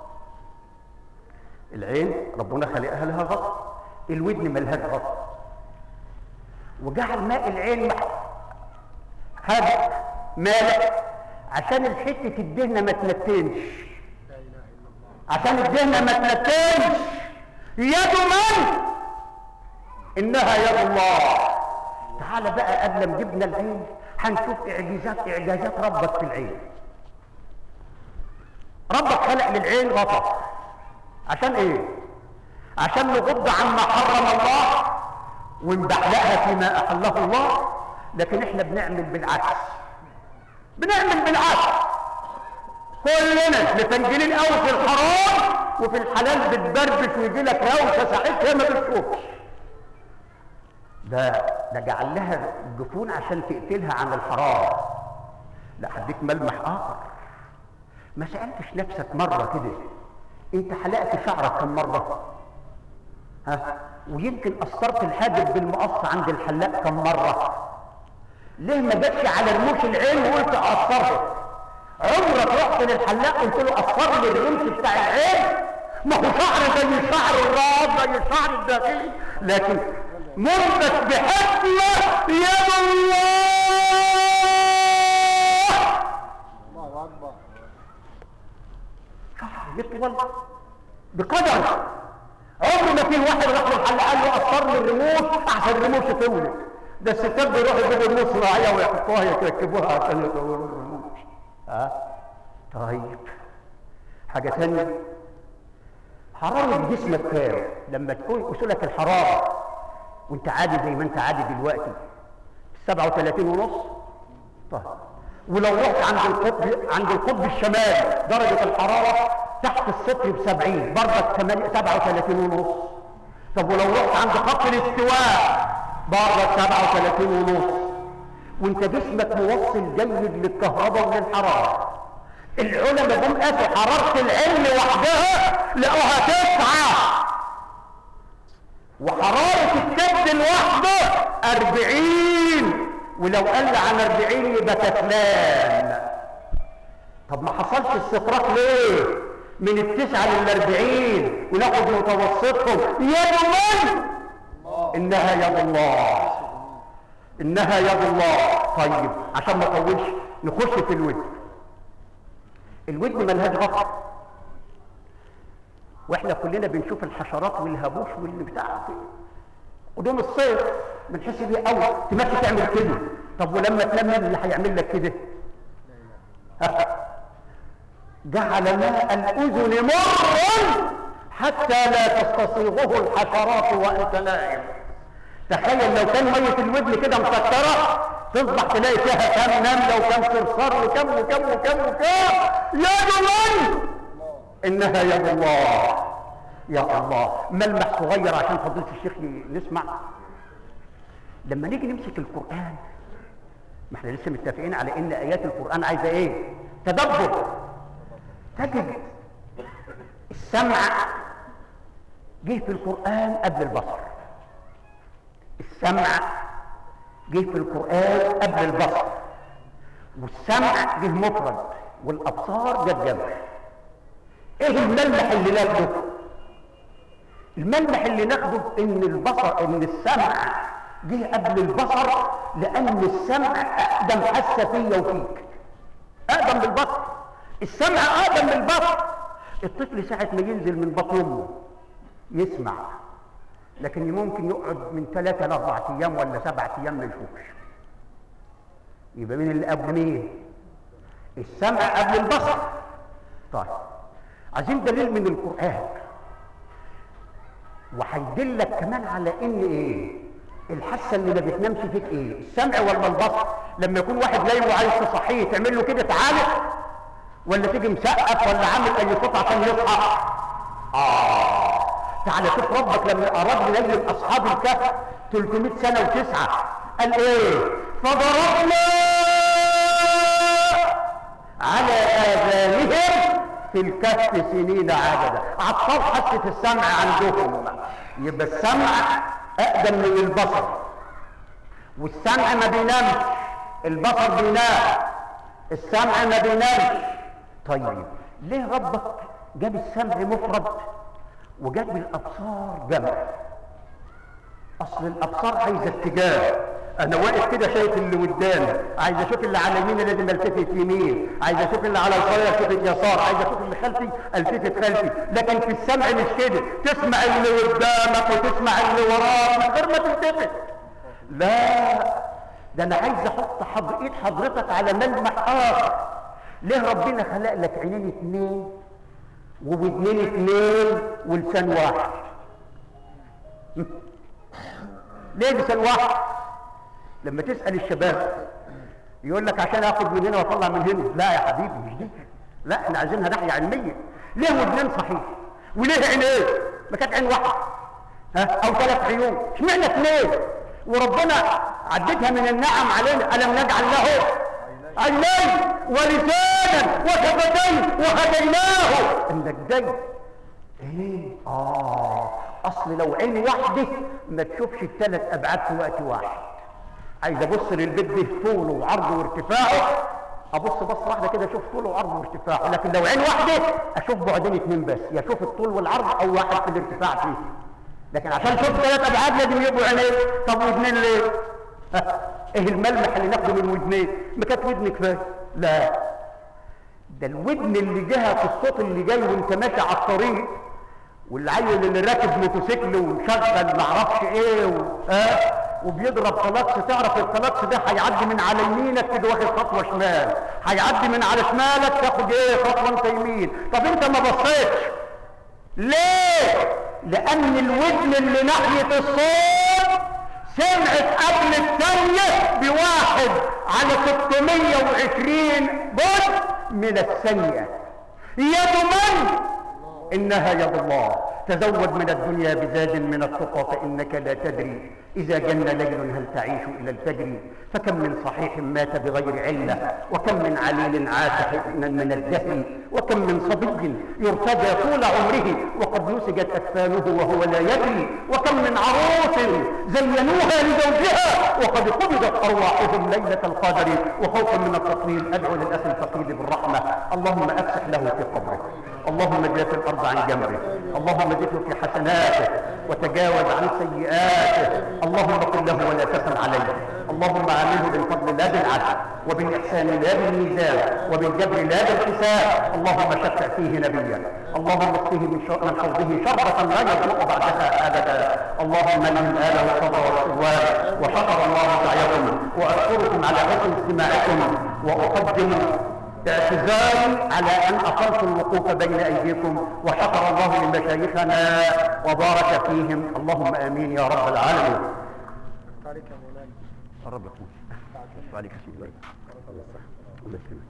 Speaker 1: العين ربنا خلقها لها غطا الودن ملهاش غطا وجعل ماء العين مع هذا مالك عشان الحتة الدهنة ما تنتنش عشان الدهنة ما تنتنش يد من انها يد الله تعال بقى قبل ما جبنا العين هنشوف اعجازات اعجازات ربك في العين ربك خلق للعين غطا عشان ايه عشان نغض عما حرم الله ونبحلقها فيما احله الله لكن احنا بنعمل بالعكس بنعمل بالعكس كلنا متنجلين قوي في الحرام وفي الحلال بتبربش ويجي لك روشه ساعتها ما بتشوفش ده ده جعل لها الجفون عشان تقتلها عن الحرام لا هديك ملمح اخر ما سالتش نفسك مره كده انت حلقت شعرك كم مره ها ويمكن قصرت الحاجب بالمقص عند الحلاق كم مره ليه ما جاتش على رموش العين وقلت قصرت عمرك رحت للحلاق قلت له قصر لي الرمش بتاع العين ما هو شعر زي شعر الراس زي شعر الداخلي لكن مربت بحكمة يد الله
Speaker 2: الله اكبر
Speaker 1: شعر يطول بقدر عمر ما في واحد راح للحلاق قال له قصر لي الرموش عشان الرموش تولد ده الستات بيروحوا يجيبوا رموش صناعيه ويحطوها يركبوها عشان يطولوا الرموش ها طيب حاجه ثانيه حراره جسمك كام لما تكون اصولك الحراره وانت عادي زي ما انت عادي دلوقتي 37 ونص طيب ولو رحت عند القطب عند القطب الشمالي درجة الحرارة تحت الصفر ب 70 برضك 37 ونص طب ولو رحت عند خط الاستواء برضك 37 ونص وانت جسمك موصل جيد للكهرباء وللحرارة العلماء جم قاسوا حرارة العلم وحدها لقوها تسعة وحرارة الكبد لوحده أربعين ولو قل عن أربعين يبقى كسلان طب ما حصلش استطراق ليه من التسعة للأربعين وناخد متوسطهم يد من إنها يد الله إنها يد الله طيب عشان ما اطولش نخش في الودن الودن ملهاش غطا واحنا كلنا بنشوف الحشرات والهبوش واللي بتاع قدام الصيف بنحس بيه قوي تمشي تعمل كده طب ولما تنام مين اللي هيعمل لك كده جعل ماء الاذن مرا حتى لا تستصيغه الحشرات وانت نائم تخيل لو كان ميه الودن كده مسكره تصبح تلاقي فيها كم نمله وكم صرصار وكم وكم وكم وكم يد من انها يد الله يا الله ملمح صغير عشان فضيله الشيخ نسمع لما نيجي نمسك القران ما احنا لسه متفقين على ان ايات القران عايزه ايه تدبر تجد السمع جه في القران قبل البصر السمع جه في القران قبل البصر والسمع جه مفرد والابصار جت جمع ايه الملمح اللي ناخده الملمح اللي ناخده ان البصر ان السمع جه قبل البصر لان السمع اقدم حاسه فيا وفيك اقدم من البصر السمع اقدم من البصر الطفل ساعه ما ينزل من بطن امه يسمع لكن ممكن يقعد من ثلاثة لأربعة أيام ولا سبعة أيام ما يشوفش يبقى مين اللي قبل مين؟ السمع قبل البصر طيب عايزين دليل من القرآن وهيدلك كمان على ان ايه الحاسه اللي ما بتنامش فيك ايه السمع ولا البصر لما يكون واحد نايم وعايز تصحيه تعمل له كده تعالى ولا تيجي مسقف ولا عامل اي صوت عشان يصحى اه تعالى شوف ربك لما اراد ينزل اصحاب الكهف 300 سنه وتسعه قال ايه فضربنا على اذانهم في الكهف سنين عددا عطار حاسه السمع عندهم يبقى السمع اقدم من البصر والسمع ما بينامش البصر بينام السمع ما بينامش طيب ليه ربك جاب السمع مفرد وجاب الابصار جمع اصل الابصار عايزه اتجاه انا واقف كده شايف اللي قدامي عايز اشوف اللي على يميني لازم التفت يمين عايز اشوف اللي على يساري التفت يسار عايز اشوف اللي خلفي التفت خلفي لكن في السمع مش كده تسمع اللي قدامك وتسمع اللي وراك من غير ما تلتفت لا ده انا عايز احط حض... ايد حضرتك على ملمح اخر ليه ربنا خلق لك عينين اتنين وودنين اتنين ولسان واحد ليه لسان واحد لما تسأل الشباب يقول لك عشان اخد من هنا واطلع من هنا لا يا حبيبي مش دي لا احنا عايزينها ناحية علمية ليه ودنين صحيح وليه عينين ما كانت عين واحدة ها او ثلاث عيون اشمعنى اثنين وربنا عدتها من النعم علينا الم نجعل له عينين ولسانا وشفتين وهديناه انك جاي ايه اه اصل لو عين واحده ما تشوفش الثلاث ابعاد في وقت واحد عايز ابص للبيت ده طوله وعرضه وارتفاعه ابص بصه واحده كده اشوف طوله وعرضه وارتفاعه لكن لو عين واحده اشوف بعدين اتنين بس يا اشوف الطول والعرض او واحد في الارتفاع فيه لكن عشان اشوف ثلاث ابعاد لازم يبقوا عينين طب ودنين ليه ايه الملمح اللي ناخده من ودنين ما كانت ودن كفايه لا ده الودن اللي جاها في الصوت اللي جاي وانت ماشي على الطريق والعيل اللي راكب موتوسيكل ومشغل معرفش ايه و... آه وبيضرب كلاكس تعرف الكلاكس ده هيعدي من على يمينك كده واخد خطوه شمال هيعدي من على شمالك تاخد ايه خطوه انت يمين طب انت ما بصيتش ليه لان الودن اللي ناحيه الصوت سمعت قبل الثانية بواحد على 620 بد من الثانية يد من إنها يد الله تزود من الدنيا بزاد من التقى فإنك لا تدري إذا جن ليل هل تعيش إلى الفجر فكم من صحيح مات بغير علة وكم من عليل عاش حزنا من الدهر وكم من صبي يرتجى طول عمره وقد نسجت أكفانه وهو لا يدري وكم من عروس زينوها لزوجها وقد قبضت أرواحهم ليلة القدر وخوفا من التطويل أدعو للأخ الفقيد بالرحمة اللهم أفسح له في قبره اللهم اجلس الأرض عن جنبه اللهم زده في حسناته وتجاوز عن سيئاته اللهم قل له ولا تسم عليه اللهم عامله بالفضل لا بالعدل وبالإحسان لا بالميزان وبالجبر لا بالحساب اللهم شفع فيه نبيا اللهم اسقه من شر- من حوضه شربة لا يضوء بعدها أبدا اللهم من آله الصبر والسواد وشكر الله سعيكم وأشكركم على حسن استماعكم وأقدم باعتذاري على ان اقمت الوقوف بين ايديكم وشكر الله لمشايخنا وبارك فيهم اللهم امين يا رب العالمين
Speaker 2: عليك يا مولانا
Speaker 1: الرب يقول وعليك سيدي الله الله يكرمك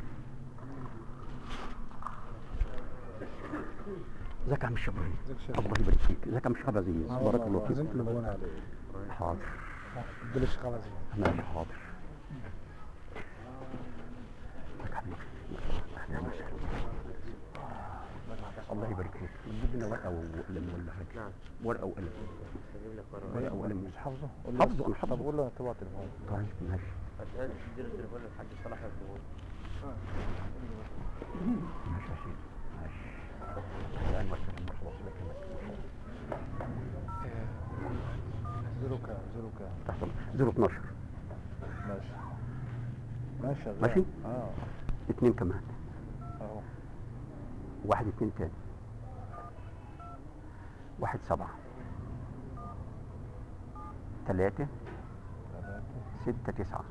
Speaker 1: ازيك يا عم الشبراوي الله يبارك فيك ازيك يا عم الشعب عزيز بارك الله فيك
Speaker 2: عايزين تليفون عليه
Speaker 1: حاضر
Speaker 2: اديله الشيخ عبد العزيز
Speaker 1: ماشي حاضر ازيك يا حبيبي اهلا وسهلا الله يبارك فيك جيب لنا ورقه وقلم ولا حاجه ورقه وقلم ورقه وقلم
Speaker 2: مش حافظه
Speaker 1: حافظه انا
Speaker 2: طب
Speaker 1: حافظه
Speaker 2: قول له تبع تليفون
Speaker 1: طيب ماشي
Speaker 3: اديله التليفون للحاج صلاح يكتبه
Speaker 1: ماشي يا سيدي ماشي اهلا وسهلا مرحبا بك
Speaker 2: زيرو كام زيرو كام
Speaker 1: تحت 012
Speaker 2: ماشي ماشي شغال
Speaker 1: ماشي؟
Speaker 2: اه
Speaker 1: اثنين كمان
Speaker 2: اهو
Speaker 1: واحد اثنين تاني واحد سبعة ثلاثة
Speaker 2: ثلاثة
Speaker 1: ستة تسعة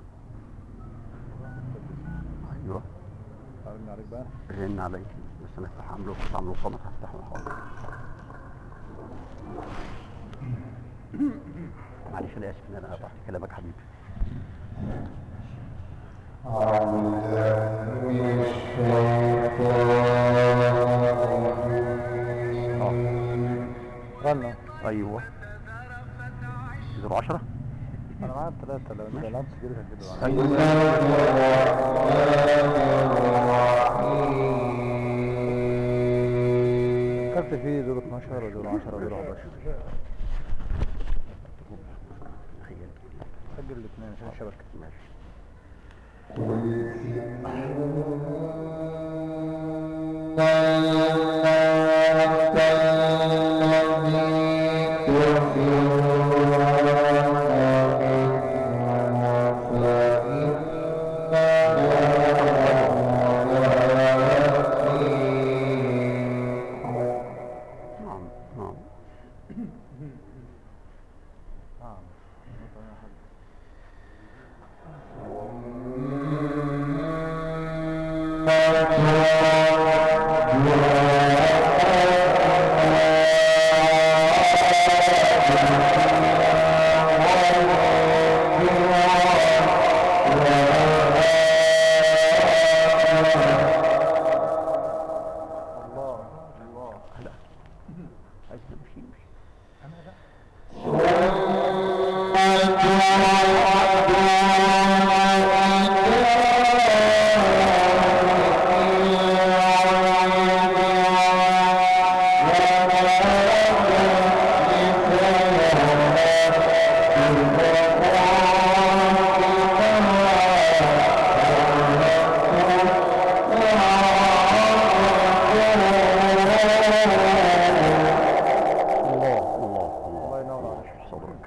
Speaker 1: ايوه
Speaker 2: ارن عليك بقى
Speaker 1: رن عليك بس انا افتح عامله افتح عامله قمر هفتحه حاضر معلش انا اسف ان انا قطعت كلامك حبيبي
Speaker 2: رنا
Speaker 1: ايوه 010
Speaker 2: انا معايا ثلاثة لو انت
Speaker 1: ماشي.
Speaker 2: لعبت تجيبها كده
Speaker 1: ايوه
Speaker 2: كتبت فيه زيرو 12 وزيرو 10 وزيرو 11 سجل الاثنين عشان الشبكة
Speaker 1: ماشي نعم نعم
Speaker 2: نعم الله الله
Speaker 1: هلا عايز نمشي نمشي الله الله الله
Speaker 2: الله ينور عليك
Speaker 1: صبرك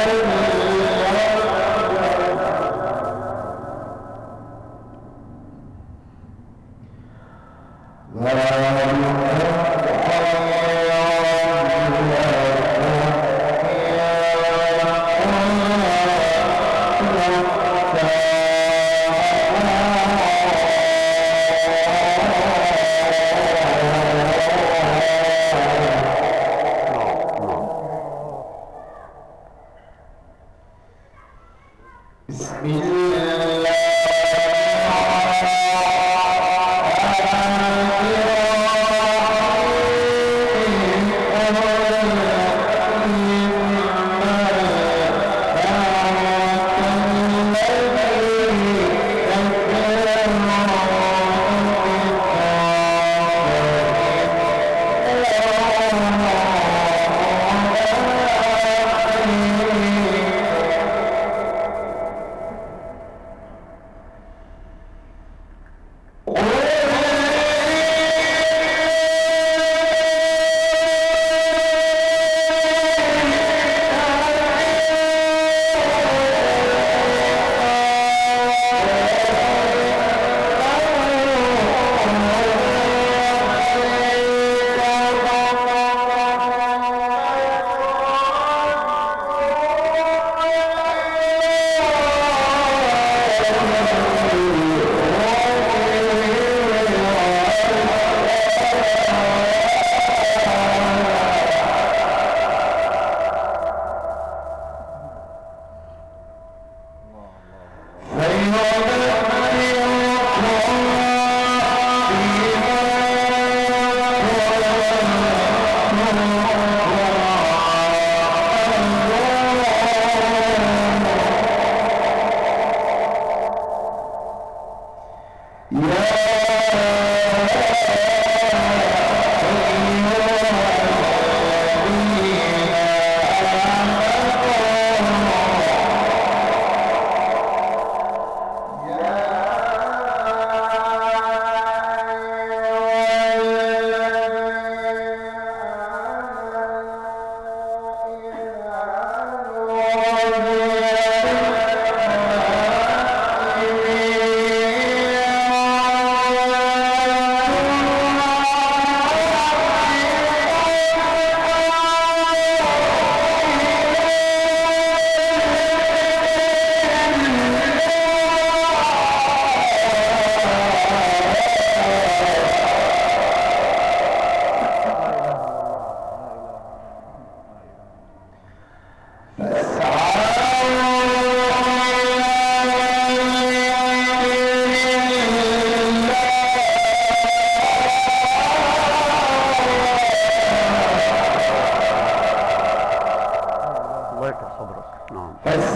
Speaker 1: الله يكرم صدرك نعم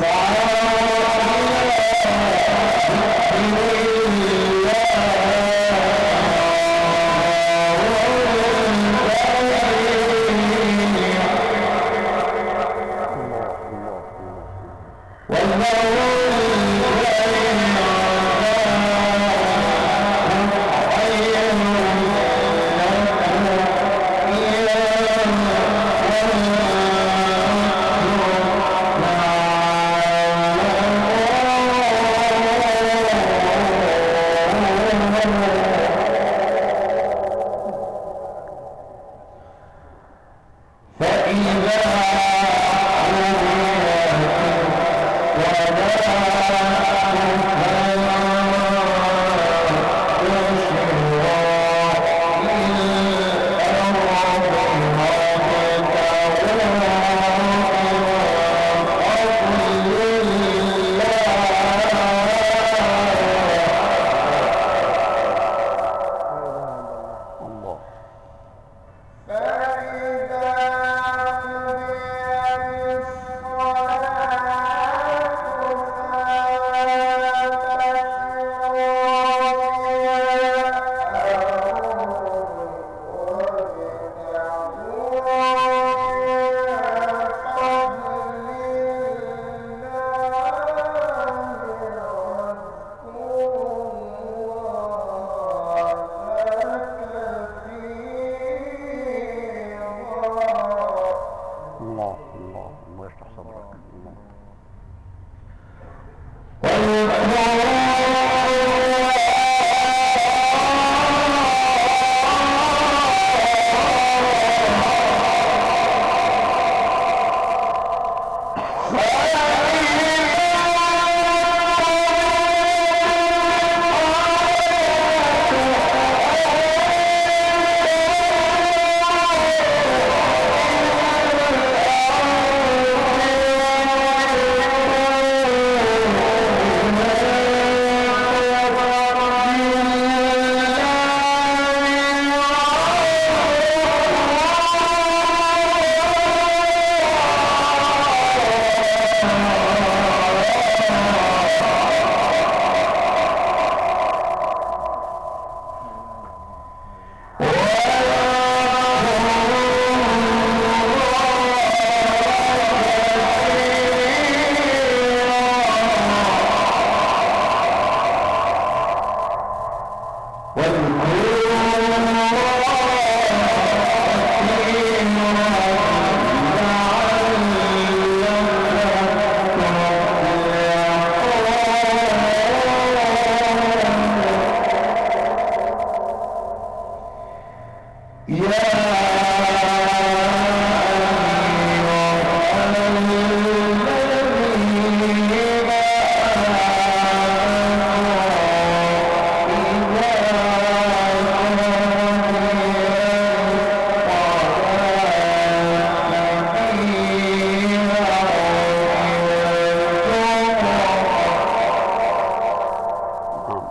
Speaker 1: الله الله الله الله
Speaker 4: فإذا
Speaker 1: نعم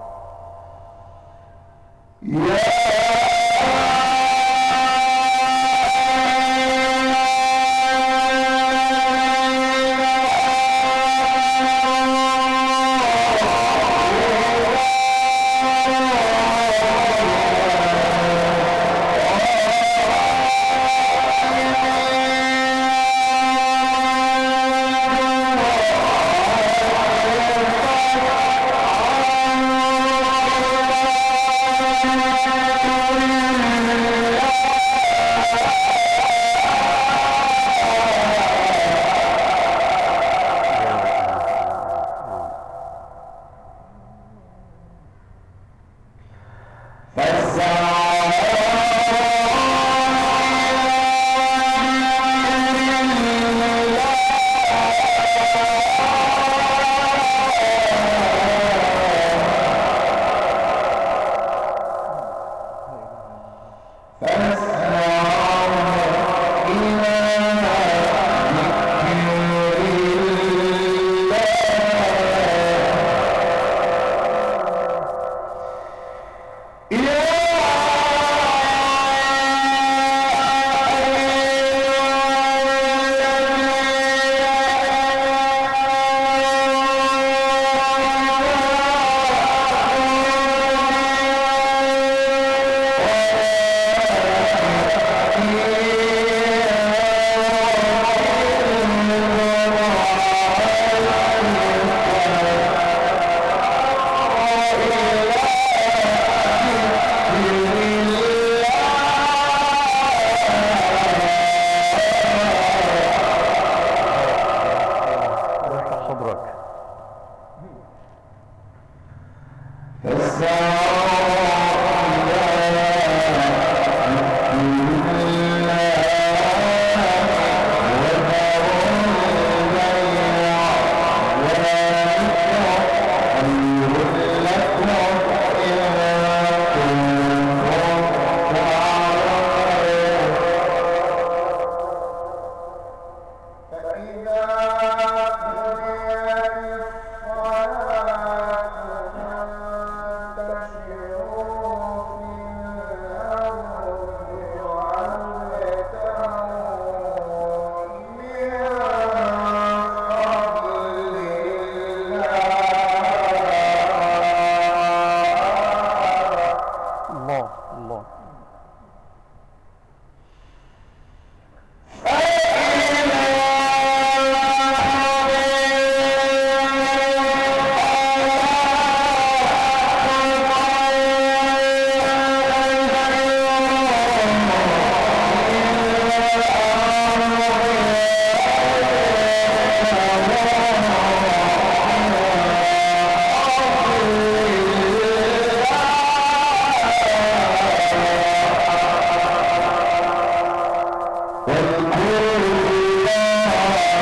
Speaker 1: اشرح صدرك الله الله
Speaker 4: فإذا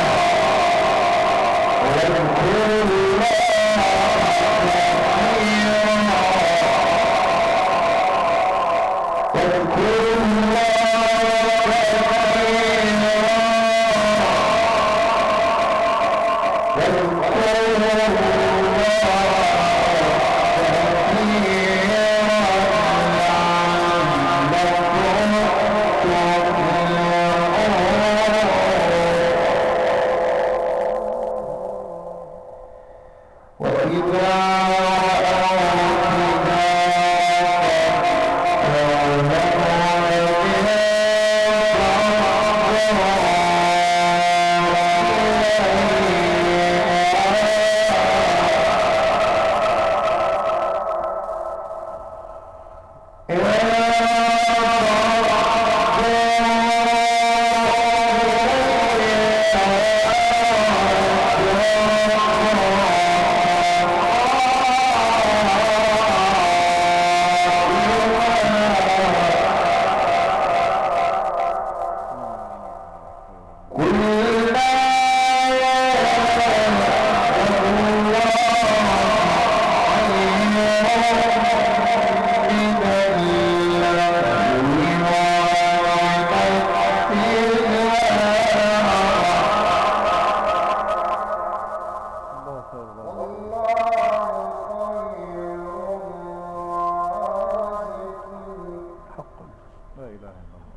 Speaker 2: الله خير الله
Speaker 1: حقا
Speaker 2: لا اله الا الله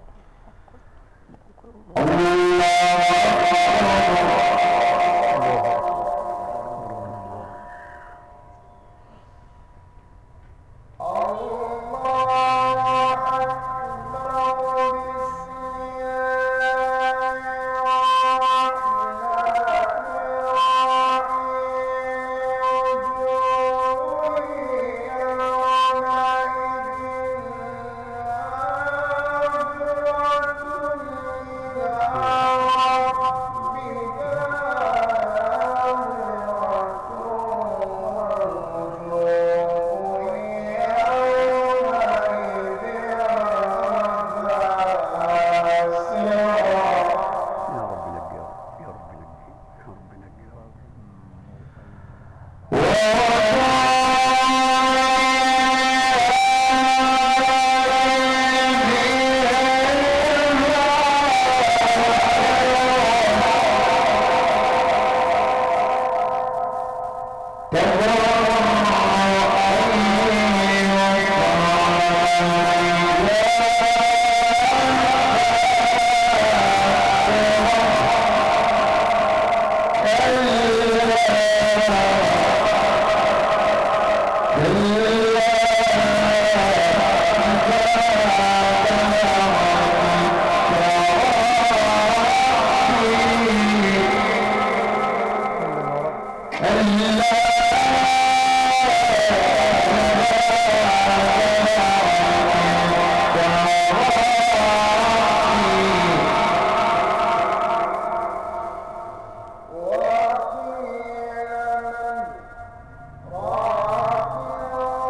Speaker 1: يا رب نجي يا رب يا رب نجي يا رب نجي يا رب
Speaker 4: وقيل من راحل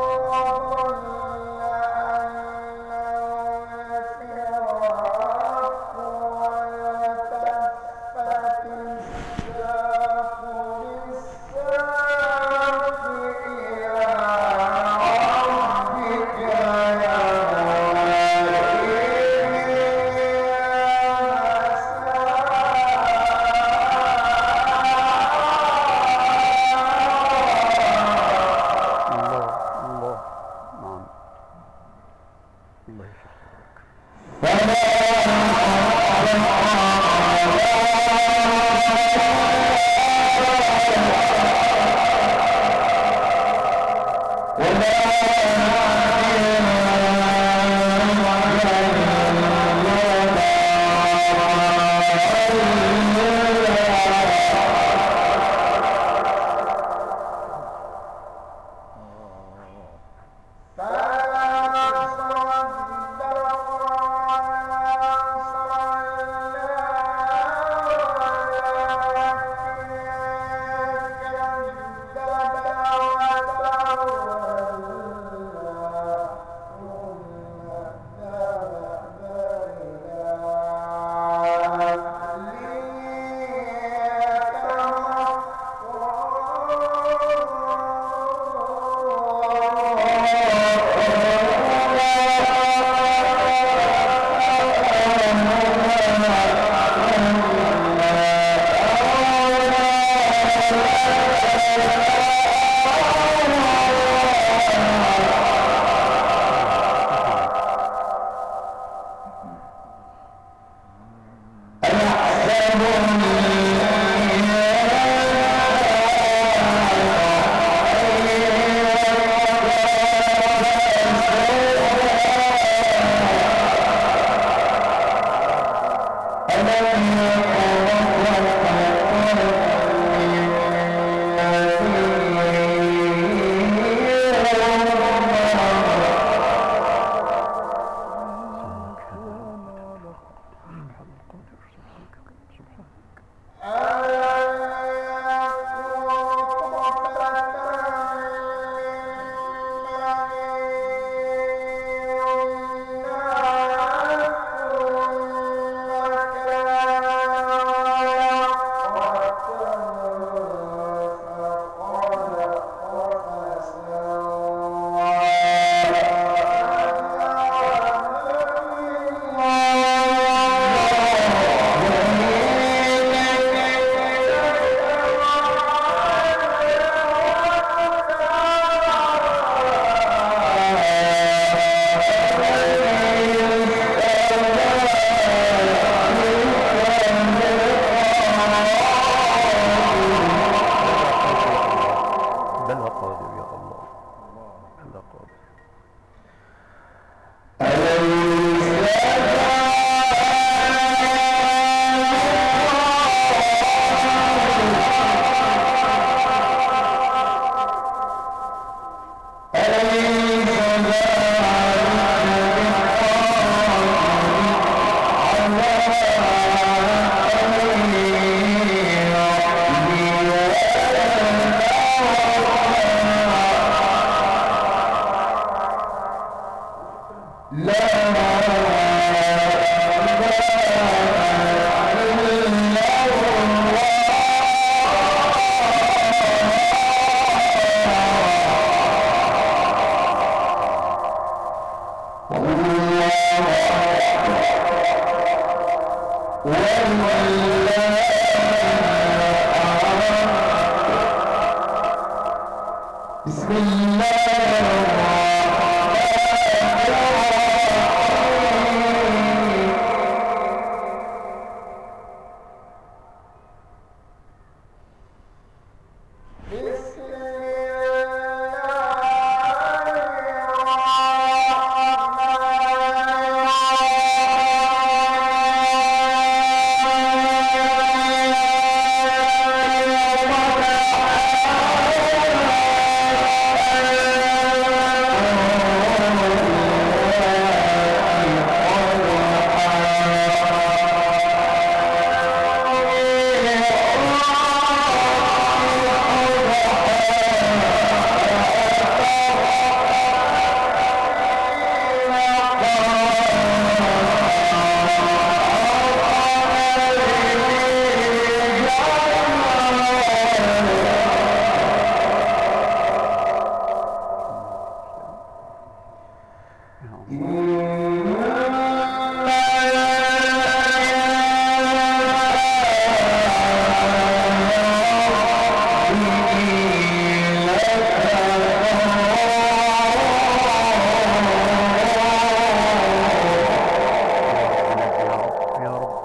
Speaker 1: يا رب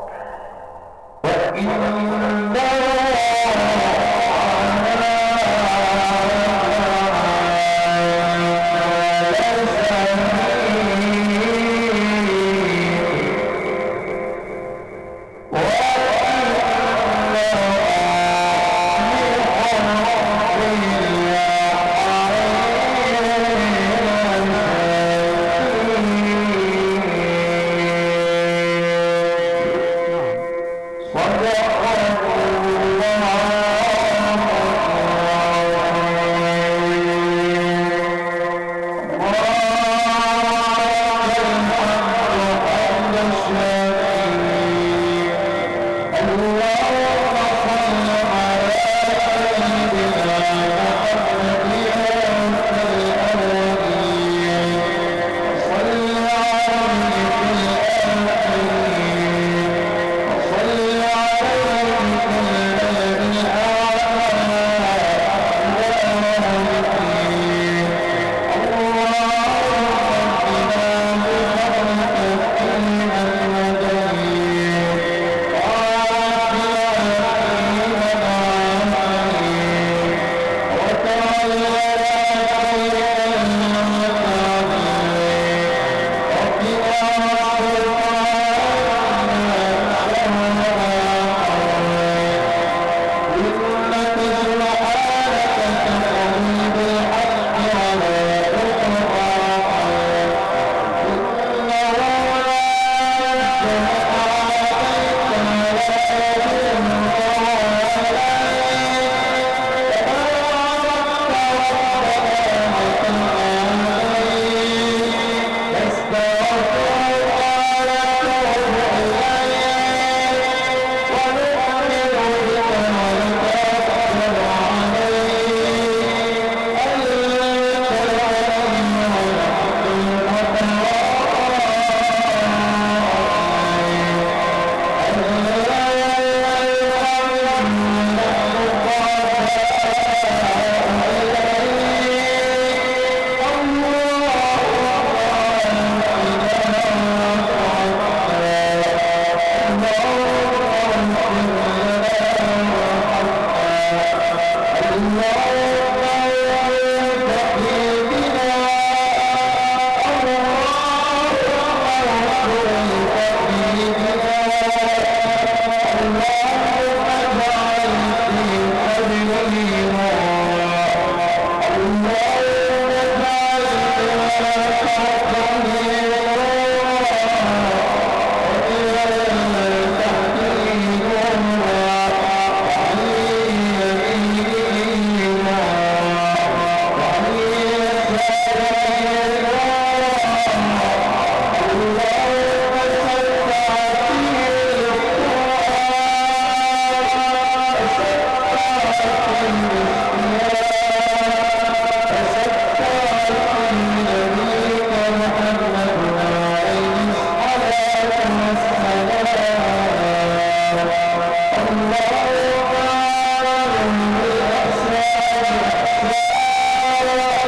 Speaker 4: الله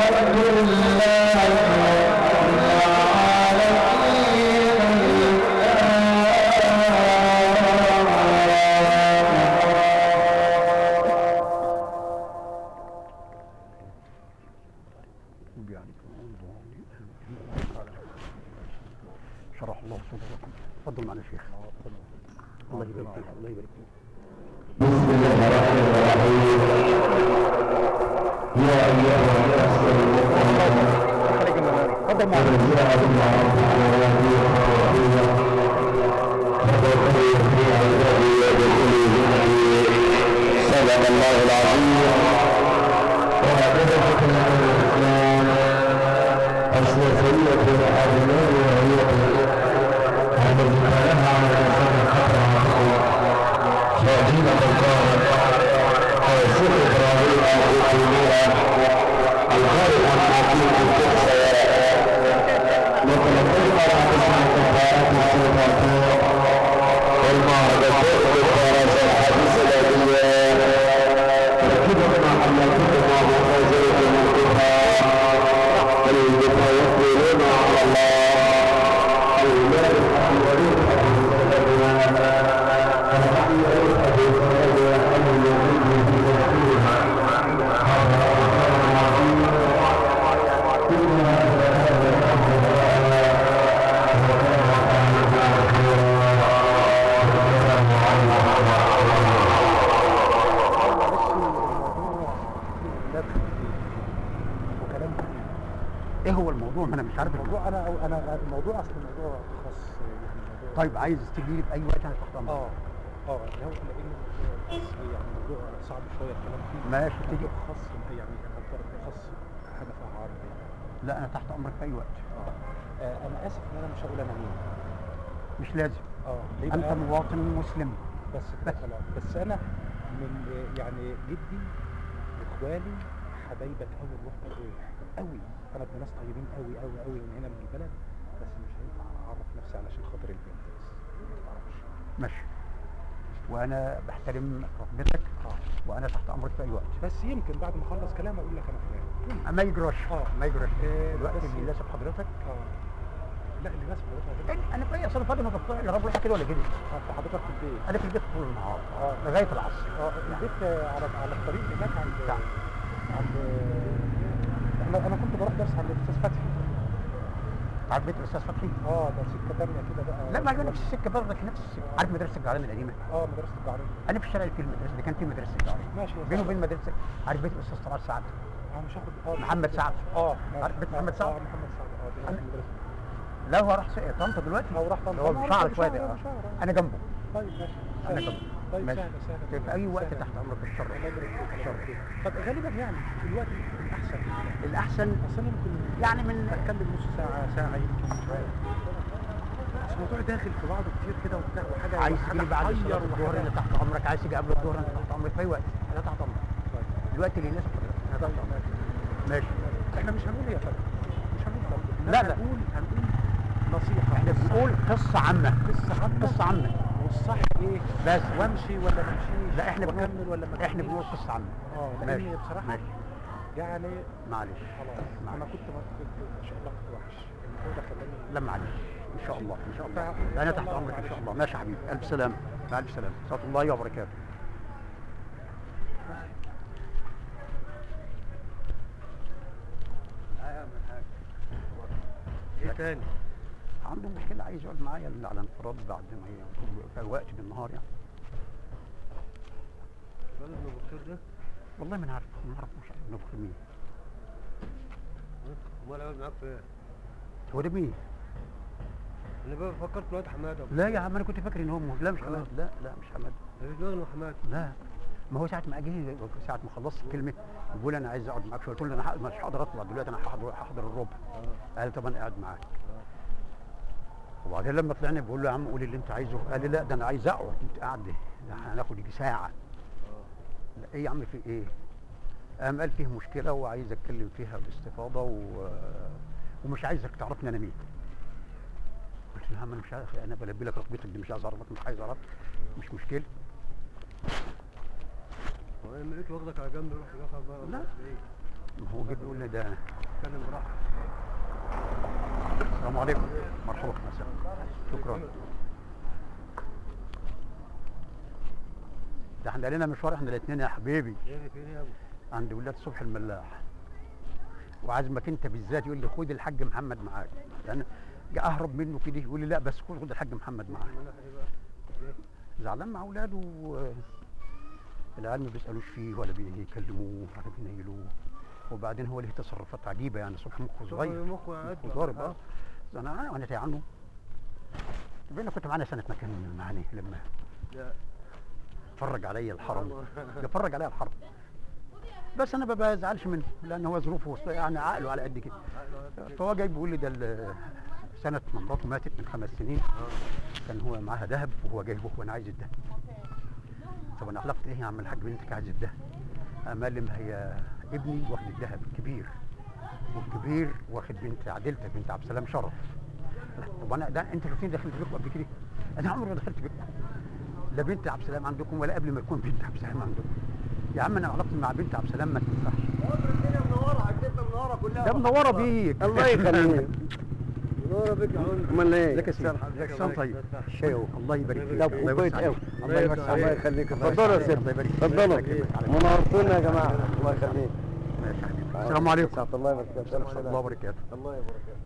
Speaker 1: شرح الله صدوركم تفضل معنا شيخ الله يبارك فيك الله يبارك فيك
Speaker 4: بسم الله الرحمن الرحيم يا أيها الناس
Speaker 1: تفضل معنا
Speaker 4: جاء بالمعروف والنهي عن المنكر في عبادي وبكل صدق الله العظيم وهكذا كلام الإسلام السلفية العدلان وهي الذي كانها على الإنسان خطر عظيم فأدينة القائل الشيخ إبراهيم الحكومية الخارج عن عقيدة القدس وتلقينا عن تسمع كفارات الشيطان والمعركة بالفرس الحديث الذي ركبنا حملتكما وخزيت الكفار الذين يقولون على الله أولئك الذين
Speaker 1: وكلام كتير. ايه هو الموضوع ما انا مش عارف الموضوع
Speaker 2: الموضوع انا انا الموضوع اصل الموضوع خاص يعني موضوع
Speaker 1: طيب عايز تجي لي في اي وقت انا تحت امرك
Speaker 2: اه اه اللي هو لان الموضوع خاص يعني موضوع صعب شويه الكلام فيه
Speaker 1: ماشي تيجي
Speaker 2: موضوع خاص يعني اكتر خاص هدف عرضي
Speaker 1: لا انا تحت امرك في اي وقت
Speaker 2: اه آه، انا اسف ان انا مش هقول انا مين
Speaker 1: مش لازم
Speaker 2: اه ليه
Speaker 1: انت
Speaker 2: بقى؟
Speaker 1: مواطن مسلم
Speaker 2: بس كده خلاص بس انا من آه، يعني جدي اخوالي حبايبك قوي الروح بالروح قوي انا ابن ناس طيبين قوي قوي قوي من هنا من البلد بس مش هينفع اعرف نفسي علشان خاطر البنت بس ما تعرفش
Speaker 1: ماشي وانا بحترم رغبتك
Speaker 2: اه
Speaker 1: وانا تحت امرك في اي وقت
Speaker 2: بس يمكن بعد ما اخلص كلام اقول لك انا فلان
Speaker 1: ما يجراش
Speaker 2: آه.
Speaker 1: ما يجراش
Speaker 2: آه،
Speaker 1: الوقت
Speaker 2: بس-
Speaker 1: اللي يناسب حضرتك
Speaker 2: اه لا اللي ناس حضرتك
Speaker 1: إيه، انا في اي اصل فاضي ما بطلع لا بروح كده ولا كده
Speaker 2: انت حضرتك في البيت
Speaker 1: انا في البيت طول النهار
Speaker 2: آه.
Speaker 1: لغايه العصر
Speaker 2: اه البيت آه، على على الطريق هناك عند
Speaker 1: نعم.
Speaker 2: عند انا انا كنت بروح درس عند الاستاذ فتحي
Speaker 1: تعرف بيت الاستاذ فتحي
Speaker 2: اه ده سكه تانيه كده بقى
Speaker 1: لا ما عجبكش السكه برضك نفس السكه عارف مدرسه الجعراني القديمه
Speaker 2: اه مدرسه الجعريه
Speaker 1: انا في الشارع اللي فيه المدرسه دي كان في مدرسه الجعراني
Speaker 2: ماشي يا
Speaker 1: بينه
Speaker 2: سعد.
Speaker 1: وبين مدرسه عارف بيت الاستاذ طلال سعد
Speaker 2: اه مش هاخد اه
Speaker 1: محمد سعد.
Speaker 2: اه
Speaker 1: عارف بيت محمد سعد؟
Speaker 2: اه محمد سعد اه ده
Speaker 1: أنا-
Speaker 2: نفس المدرسه
Speaker 1: لا هو راح س- طنطا دلوقتي
Speaker 2: هو راح طنطا.
Speaker 1: هو
Speaker 2: أنا
Speaker 1: بشعر
Speaker 2: عارف
Speaker 1: شويه
Speaker 2: بشعر،
Speaker 1: ده آه.
Speaker 2: بشعر.
Speaker 1: انا جنبه
Speaker 2: طيب ماشي
Speaker 1: انا
Speaker 2: سهل.
Speaker 1: جنبه
Speaker 2: طيب
Speaker 1: ماشي.
Speaker 2: سهله سهله
Speaker 1: في اي وقت
Speaker 2: سهلة.
Speaker 1: تحت امرك الشر
Speaker 2: الله يبارك فيك الله يبارك فيك. طب غالبا يعني في الوقت الاحسن
Speaker 1: الاحسن
Speaker 2: اصل انا ممكن
Speaker 1: يعني من
Speaker 2: اتكلم نص ساعه ساعه يمكن شويه بس الموضوع داخل في بعضه كتير كده وبتاع وحاجه
Speaker 1: عايز
Speaker 2: حاجة
Speaker 1: تيجي بعد
Speaker 2: تحير
Speaker 1: صلاه الظهر
Speaker 2: وحاجة-
Speaker 1: انا تحت امرك عايز تيجي قبل الظهر انا تحت امرك في اي وقت انا تحت امرك
Speaker 2: طيب.
Speaker 1: الوقت اللي يناسب حضرتك انا تحت امرك ماشي
Speaker 2: احنا مش هنقول يا فندم مش هنقول فرد
Speaker 1: لا، لا.
Speaker 2: هنقول هنقول نصيحه
Speaker 1: احنا بنقول قصه عامه
Speaker 2: قصه عامه
Speaker 1: قصه عامه
Speaker 2: والصح ايه
Speaker 1: بس
Speaker 2: وامشي ولا ما امشيش
Speaker 1: لا احنا
Speaker 2: واكمل
Speaker 1: بنقول
Speaker 2: ولا ما
Speaker 1: احنا
Speaker 2: أكملش؟
Speaker 1: بنقول قصه عامه
Speaker 2: اه
Speaker 1: ماشي
Speaker 2: لان بصراحه
Speaker 1: ماشي
Speaker 2: يعني
Speaker 1: معلش
Speaker 2: خلاص انا
Speaker 1: معلش.
Speaker 2: كنت كنت ان شاء الله كنت وحش الموضوع ده خلاني
Speaker 1: لا معلش ان شاء الله ان شاء الله
Speaker 2: فإن
Speaker 1: انا
Speaker 2: شاء
Speaker 1: تحت
Speaker 2: الله
Speaker 1: امرك ان
Speaker 2: معلش.
Speaker 1: شاء الله ماشي يا حبيبي الف سلامه مع الف سلامه صلاه الله وبركاته
Speaker 2: ايه تاني
Speaker 1: عنده مشكله عايز يقعد معايا اللي على انفراد بعد ما ي- في وقت بالنهار يعني
Speaker 2: الولد ابن الدكتور ده
Speaker 1: والله ما نعرف ما نعرف مش عارف نبخر مين
Speaker 2: امال قاعد معاك فين؟
Speaker 1: هو ده مين؟
Speaker 2: انا بقى فكرت الواد حماده
Speaker 1: لا يا عم انا كنت فاكر ان هو مه- لا مش حماد لا لا مش حماد
Speaker 2: مش دول حماده
Speaker 1: لا ما هو ساعة ما جه ساعة ما خلصت الكلمة بيقول أنا عايز أقعد معاك شوية قلت له أنا ه- مش هقدر أطلع دلوقتي أنا هحضر هحضر الربع قال طب أنا قاعد معاك وبعدين لما طلعنا بقول له يا عم قول اللي أنت عايزه قال لي لا ده أنا عايز أقعد أنت قاعد ده هناخد يجي ساعة لا إيه يا عم في إيه؟ قام قال فيه مشكلة وعايز أتكلم فيها باستفاضة و... ومش عايزك تعرفني أنا مين قلت له يا عم أنا مش عارف أنا بلبي لك رغبتك دي مش عايز أعرفك مش عايز أعرفك مش مشكلة
Speaker 2: وانا لقيت واخدك على جنب روح رفع بقى
Speaker 1: لا.
Speaker 2: إيه؟
Speaker 1: ما هو جه بيقول لي ده
Speaker 2: كلم براحتك
Speaker 1: السلام عليكم مرحبا مساء شكرا ده احنا لنا مشوار احنا الاثنين يا حبيبي
Speaker 2: ايه فين يا ابو
Speaker 1: عند ولاد صبح الملاح وعازمك انت بالذات يقول لي خد الحاج محمد معاك لان جاء اهرب منه كده يقول لي لا بس خد خد الحاج محمد معاك
Speaker 2: الملاح ايه بقى ايه
Speaker 1: زعلان مع اولاده و- العيال ما بيسالوش فيه ولا بيكلموه ولا بينيلوه وبعدين هو له تصرفات عجيبه يعني صبح مخه صغير
Speaker 2: مخه قد
Speaker 1: مخه ضارب اه انا انا تايه عنه طب انا كنت معانا سنه ما كان معاني لما
Speaker 2: لا
Speaker 1: فرج عليا الحرم يفرج عليا الحرب بس انا ما بزعلش منه لان هو ظروفه يعني عقله على قد كده فهو جاي بيقول لي ده ال- سنه ما مراته ماتت من خمس سنين كان هو معاها ذهب وهو جايبه وانا عايز الذهب طب انا علاقتي ايه يا عم الحاج بنتك عايز الذهب قام قال لي ما هي ابني واخد الذهب الكبير والكبير واخد بنت عديلتك بنت عبد السلام شرف طب انا ده انت شفتني دخلت بيكم قبل كده انا عمري ما دخلت بيكم لا بنت عبد السلام عندكم ولا قبل ما يكون بنت عبد السلام عندكم يا عم انا علاقتي مع بنت عبد السلام ما تنفعش
Speaker 5: منوره عجبتنا منوره كلها
Speaker 1: ده منوره بيك
Speaker 5: الله يخليك منوره بك يا عم امال ايه
Speaker 1: ازيك يا سيدي ازيك يا سيدي طيب
Speaker 5: الشاي اهو
Speaker 1: الله يبارك فيك
Speaker 5: طب
Speaker 1: الله
Speaker 5: كويس
Speaker 1: يوسع
Speaker 5: قوي
Speaker 1: عليك. الله يوسع
Speaker 5: الله
Speaker 1: عليك.
Speaker 5: يخليك
Speaker 1: الله
Speaker 5: اتفضلوا يا
Speaker 1: يوسع
Speaker 5: سيدي
Speaker 1: عليك. الله يبارك فيك.
Speaker 5: اتفضلوا
Speaker 1: الله يكرمك عليك.
Speaker 5: منورتونا يا جماعه الله يخليك
Speaker 1: ماشي يا حبيبي. السلام عليكم
Speaker 5: سعادة الله وبركاته
Speaker 1: ورحمه الله وبركاته
Speaker 5: الله وبركاته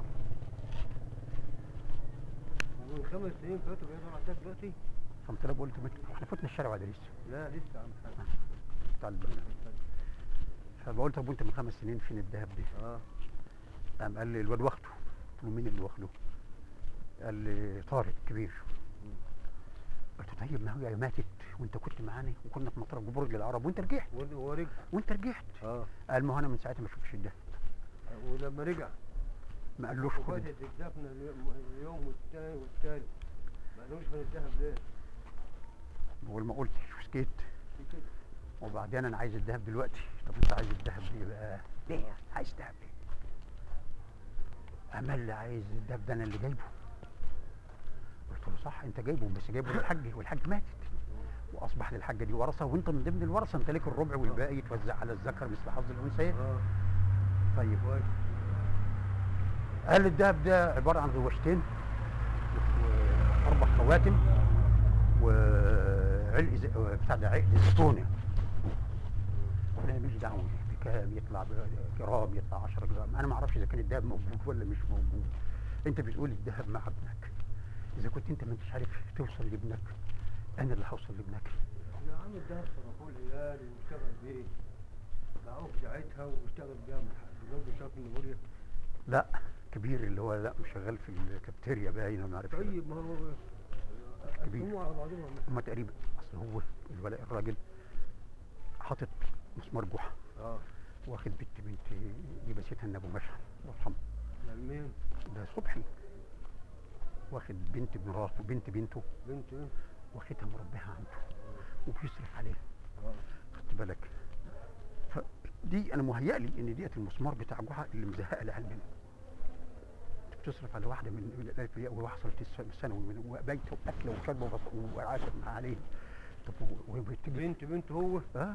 Speaker 2: من خمس سنين فاتوا بيقدروا عندك دلوقتي
Speaker 1: فهمت له قلت بنت احنا فتنا الشارع ولا لسه
Speaker 2: لا لسه يا عم حاج
Speaker 1: بتاع البلد فبقول طب وانت من خمس سنين فين الذهب ده؟
Speaker 2: اه
Speaker 1: قام قال لي الواد واخده قلت له مين اللي واخده؟ قال لي طارق كبير قلت له طيب ما هي ماتت وانت كنت معانا وكنا في مطار برج العرب وانت رجعت
Speaker 2: وهو- وهو رجع
Speaker 1: وانت رجعت
Speaker 2: اه
Speaker 1: قال ما هو انا من ساعتها ما شفتش الذهب
Speaker 2: ولما رجع
Speaker 1: ما قالوش خد
Speaker 2: وفاتت الدفن اليوم اليوم والثاني والثالث ما قالوش من الذهب ليه؟
Speaker 1: بقول ما قلتش وسكت
Speaker 2: في كده
Speaker 1: وبعدين انا عايز الذهب دلوقتي طب انت عايز الذهب ليه بقى؟ ليه؟ عايز ذهب ليه؟ اما اللي عايز الذهب ده انا اللي جايبه قلت له صح انت جايبه بس جايبه للحاج والحاج ماتت واصبح للحاجه دي ورثه وانت من ضمن الورثه انت ليك الربع والباقي يتوزع على الذكر مثل حظ الانثيين
Speaker 2: اه
Speaker 1: طيب
Speaker 2: كويس
Speaker 1: قال لي الذهب ده عباره عن غواشتين واربع خواتم وعلق ز- بتاع ده عقد زيتونه انا مش دعوه بكام يطلع جرام يطلع 10 جرام انا ما اعرفش اذا كان الذهب موجود ولا مش موجود انت بتقول الذهب مع ابنك اذا كنت انت ما انتش عارف توصل لابنك انا اللي هوصل لابنك
Speaker 2: يا عم الدهب صرفوه العيال واشتغل بيه باعوه ساعتها واشتغل بيها من حد برضه شاف النموريا
Speaker 1: لا كبير اللي هو لا مش شغال في الكافتيريا باين ما اعرفش
Speaker 2: طيب ما هو
Speaker 1: كبير.
Speaker 2: هم على بعضهم
Speaker 1: هما تقريبا اصل هو الولاء الراجل حاطط مسمار جحا
Speaker 2: اه
Speaker 1: واخد بنت بنت دي بسيتها من ابو مشعل الله يرحمه
Speaker 2: يعني مين؟
Speaker 1: ده صبحي واخد بنت مراته بنت بنته
Speaker 2: بنت مين؟
Speaker 1: واخدها مربيها عنده وبيصرف عليها
Speaker 2: اه
Speaker 1: خدت بالك فدي انا مهيأ لي ان ديت المسمار بتاع جحا اللي مزهقه العيال منه انت بتصرف على واحده من من الالف للياء وحصلت الثانوي من وبيته واكله وشرب وبص- وعاشت معاه عليه طب و- وبتجي
Speaker 2: بنت بنت هو
Speaker 1: اه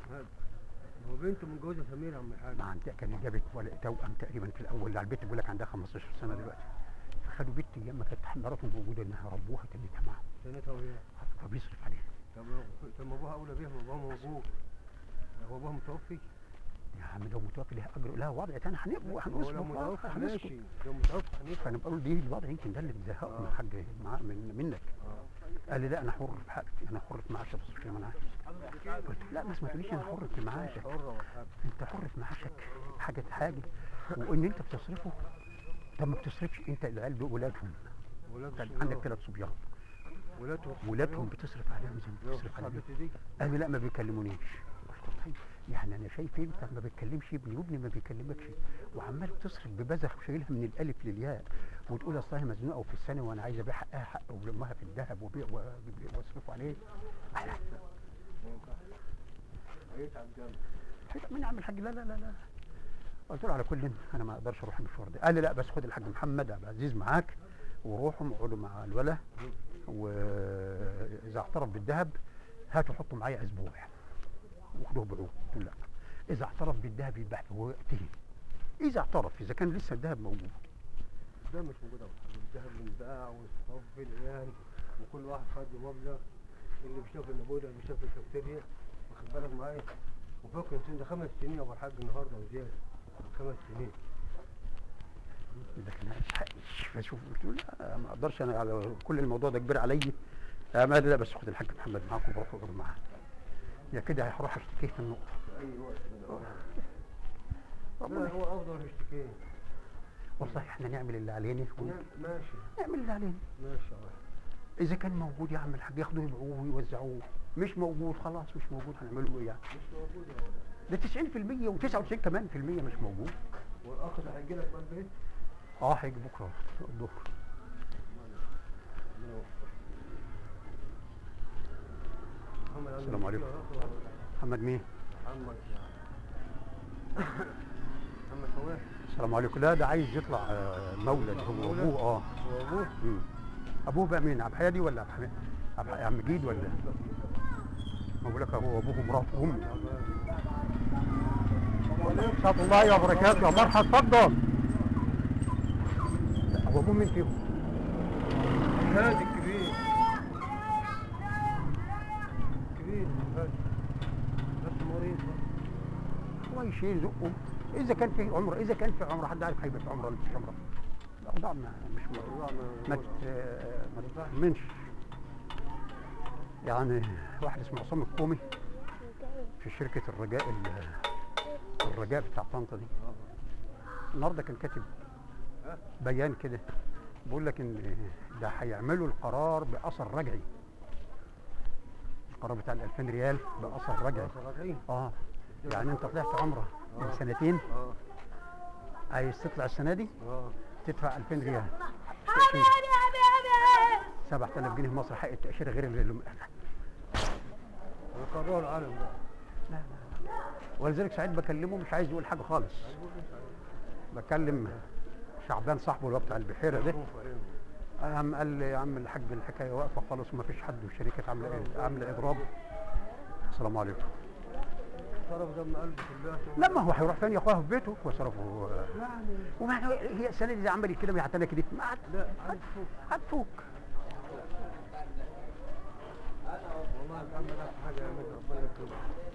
Speaker 2: هو بنته متجوزه سمير يا عم الحاج
Speaker 1: مع انت كانت جابت ولا توأم تقريبا في الاول على البيت بيقول لك عندها 15 سنه دلوقتي فخدوا بنت ايام ما كانت مراتهم موجوده انها ربوها تنتها معاهم
Speaker 2: سنتها وهي
Speaker 1: فبيصرف عليها
Speaker 2: طب طب ما ابوها اولى بيها ما ابوها موجود هو ابوها متوفي
Speaker 1: يا عم لو متوفي لها اجر لها وضع تاني هنبقى
Speaker 2: هو لو
Speaker 1: هنصرف آه،
Speaker 2: متوفى
Speaker 1: هنسكت
Speaker 2: ماشي لو متوفى هنسكت
Speaker 1: فانا بقول دي الوضع يمكن ده اللي بيزهقه من
Speaker 2: آه.
Speaker 1: الحاج مع من منك
Speaker 2: اه
Speaker 1: قال لي لا انا حر في حاجتي انا حر في معاشي بصرف زي ما انا عايز قلت لا بس ما تقوليش انا حر في معاشك
Speaker 2: حرة والحاج
Speaker 1: انت حر في معاشك حاجه حاجه وان انت بتصرفه طب ما بتصرفش انت العيال دول ولادهم
Speaker 2: ولاد
Speaker 1: كان عندك ثلاث صبيان
Speaker 2: ولادهم
Speaker 1: ولادهم بتصرف عليهم زي ما بتصرف عليهم
Speaker 2: صاحبتي دي
Speaker 1: قال لي لا ما بيكلمونيش قلت له طيب يعني انا شايف انت ما بتكلمش ابني وابني ما بيكلمكش وعمال تصرف ببذخ وشايلها من الالف للياء وتقول اصل هي مزنوقه وفي السنه وانا عايز ابيع حقها حق ولمها في الذهب وبيع واصرفوا عليه أهلا.
Speaker 2: ما ينفعش هيتعب جامد
Speaker 1: حاجة من عم الحاج لا لا لا لا قلت له على كل انا ما اقدرش اروح المشوار ده قال لي لا بس خد الحاج محمد عبد العزيز معاك وروحوا اقعدوا مع الولا واذا اعترف بالذهب هاتوا حطوا معايا اسبوع وخدوه بعوه قلت له لا اذا اعترف بالذهب يذبح في وقته اذا اعترف اذا كان لسه الذهب موجود
Speaker 5: ده مش موجود أبو حاج الذهب من باع وصرف في العيال وكل واحد خد له مبلغ اللي بيشوف النبوذج اللي بيشوف الكافتيريا واخد بالك معايا وفاكر السن ده خمس سنين يا ابو الحاج النهارده وزياده خمس سنين
Speaker 1: لكن بشوف قلت له لا ما اقدرش انا على كل الموضوع ده كبير عليا آه ما لا بس خد الحاج محمد معاكم وروح اقعد معاه يا كده هروح اشتكيه في النقطه
Speaker 5: في اي وقت من الأوقات.
Speaker 1: ربنا
Speaker 5: لا هو افضل اشتكيه
Speaker 1: والله احنا نعمل اللي علينا ون-
Speaker 5: نعم، ماشي
Speaker 1: نعمل اللي علينا
Speaker 5: ماشي يا واحد.
Speaker 1: اذا كان موجود يا عم الحاج ياخدوه يبيعوه ويوزعوه مش موجود خلاص مش موجود هنعمله ايه يعني
Speaker 5: مش موجود يا ولد.
Speaker 1: ده 90% و99 كمان في المية مش موجود
Speaker 5: والاخ ده هيجي لك بقى البيت
Speaker 1: اه هيجي بكره الظهر
Speaker 5: محمد عندي
Speaker 1: السلام عليكم.
Speaker 5: مشكلة يا أخ.
Speaker 1: محمد مين
Speaker 5: محمد محمد فواز
Speaker 1: السلام عليكم لا ده عايز يطلع آه، مولد هو وابوه اه
Speaker 5: هو ابوه
Speaker 1: مم. ابوه بقى مين عبد الحيادي ولا عبد الحميد عبد الح- عم جيد ولا ما بقول لك هو ابوه ومراته وامه ورحمة الله وبركاته يا مرحبا اتفضل لا، هو ابوه مين فيهم؟
Speaker 5: هادي الكبير كبير هادي بس مريض
Speaker 1: الله يشيل زقه اذا كان في عمره اذا كان في عمره حد عارف هيبقى في عمره ولا مش عمره الاوضاع ما مش
Speaker 5: الأوضاع ما-
Speaker 1: ما ت- ما تطمنش يعني واحد اسمه عصام الكومي في شركة الرجاء ال- الرجاء بتاع طنطا دي النهارده كان كاتب بيان كده بيقول لك ان ده هيعملوا القرار باثر رجعي القرار بتاع ال 2000 ريال باثر رجعي
Speaker 5: راجعين
Speaker 1: اه يعني انت طلعت عمره من سنتين
Speaker 5: اه
Speaker 1: عايز تطلع السنه دي
Speaker 5: اه
Speaker 1: تدفع 2000 ريال
Speaker 6: حبيبي حبيبي
Speaker 1: 7000 جنيه مصري حق التاشيره غير اللي
Speaker 5: وقرروا العالم بقى
Speaker 1: ولذلك ساعات بكلمه مش عايز يقول حاجه خالص بكلم شعبان صاحبه اللي هو بتاع البحيره ده قام قال لي يا عم الحاج الحكايه واقفه خالص وما فيش حد والشركه عامله إيه؟ عامله اضراب السلام عليكم
Speaker 5: صرف دم قلبه في البيت
Speaker 1: لا ما هو هيروح فين يا اخويا في بيته وصرفه وما هي هي السنه دي عملت كده بيعتنى كده ما عاد
Speaker 5: لا هتفوق
Speaker 1: هتفوق
Speaker 5: والله يا محمد احسن حاجه يعملها ربنا يكرمك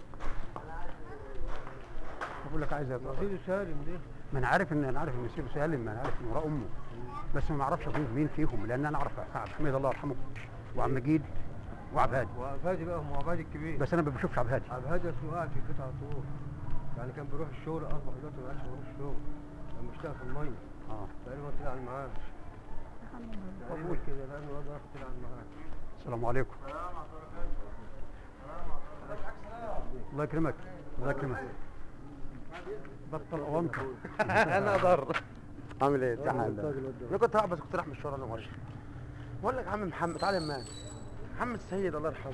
Speaker 1: بقول لك عايز أطلع.
Speaker 5: سيدي سالم دي
Speaker 1: ما انا عارف ان انا عارف ان سيدو سالم ما انا عارف ان وراء امه بس ما اعرفش ابوه مين فيهم لان انا اعرف عبد الحميد الله يرحمه وعم مجيد وعبد هادي
Speaker 5: وعبادي بقى هو عبادي الكبير
Speaker 1: بس انا ما بشوفش عبد هادي
Speaker 5: عبد هادي اسمه قاعد في البيت على طول يعني كان بيروح الشغل اصبح دلوقتي ما عادش بيروح الشغل كان بيشتغل في الميه
Speaker 1: اه
Speaker 5: تقريبا طلع على المعاش تقريبا كده لانه الواد واحد طلع على المعاش
Speaker 1: السلام عليكم الله يكرمك الله يكرمك بطل اونطه
Speaker 7: انا اقدر عامل ايه
Speaker 5: الراجل
Speaker 7: تعال
Speaker 5: الواد ده.
Speaker 7: انا كنت رايح بس كنت رايح مشوار انا وماشي بقول لك يا عم محمد تعالى يا مان محمد السيد الله يرحمه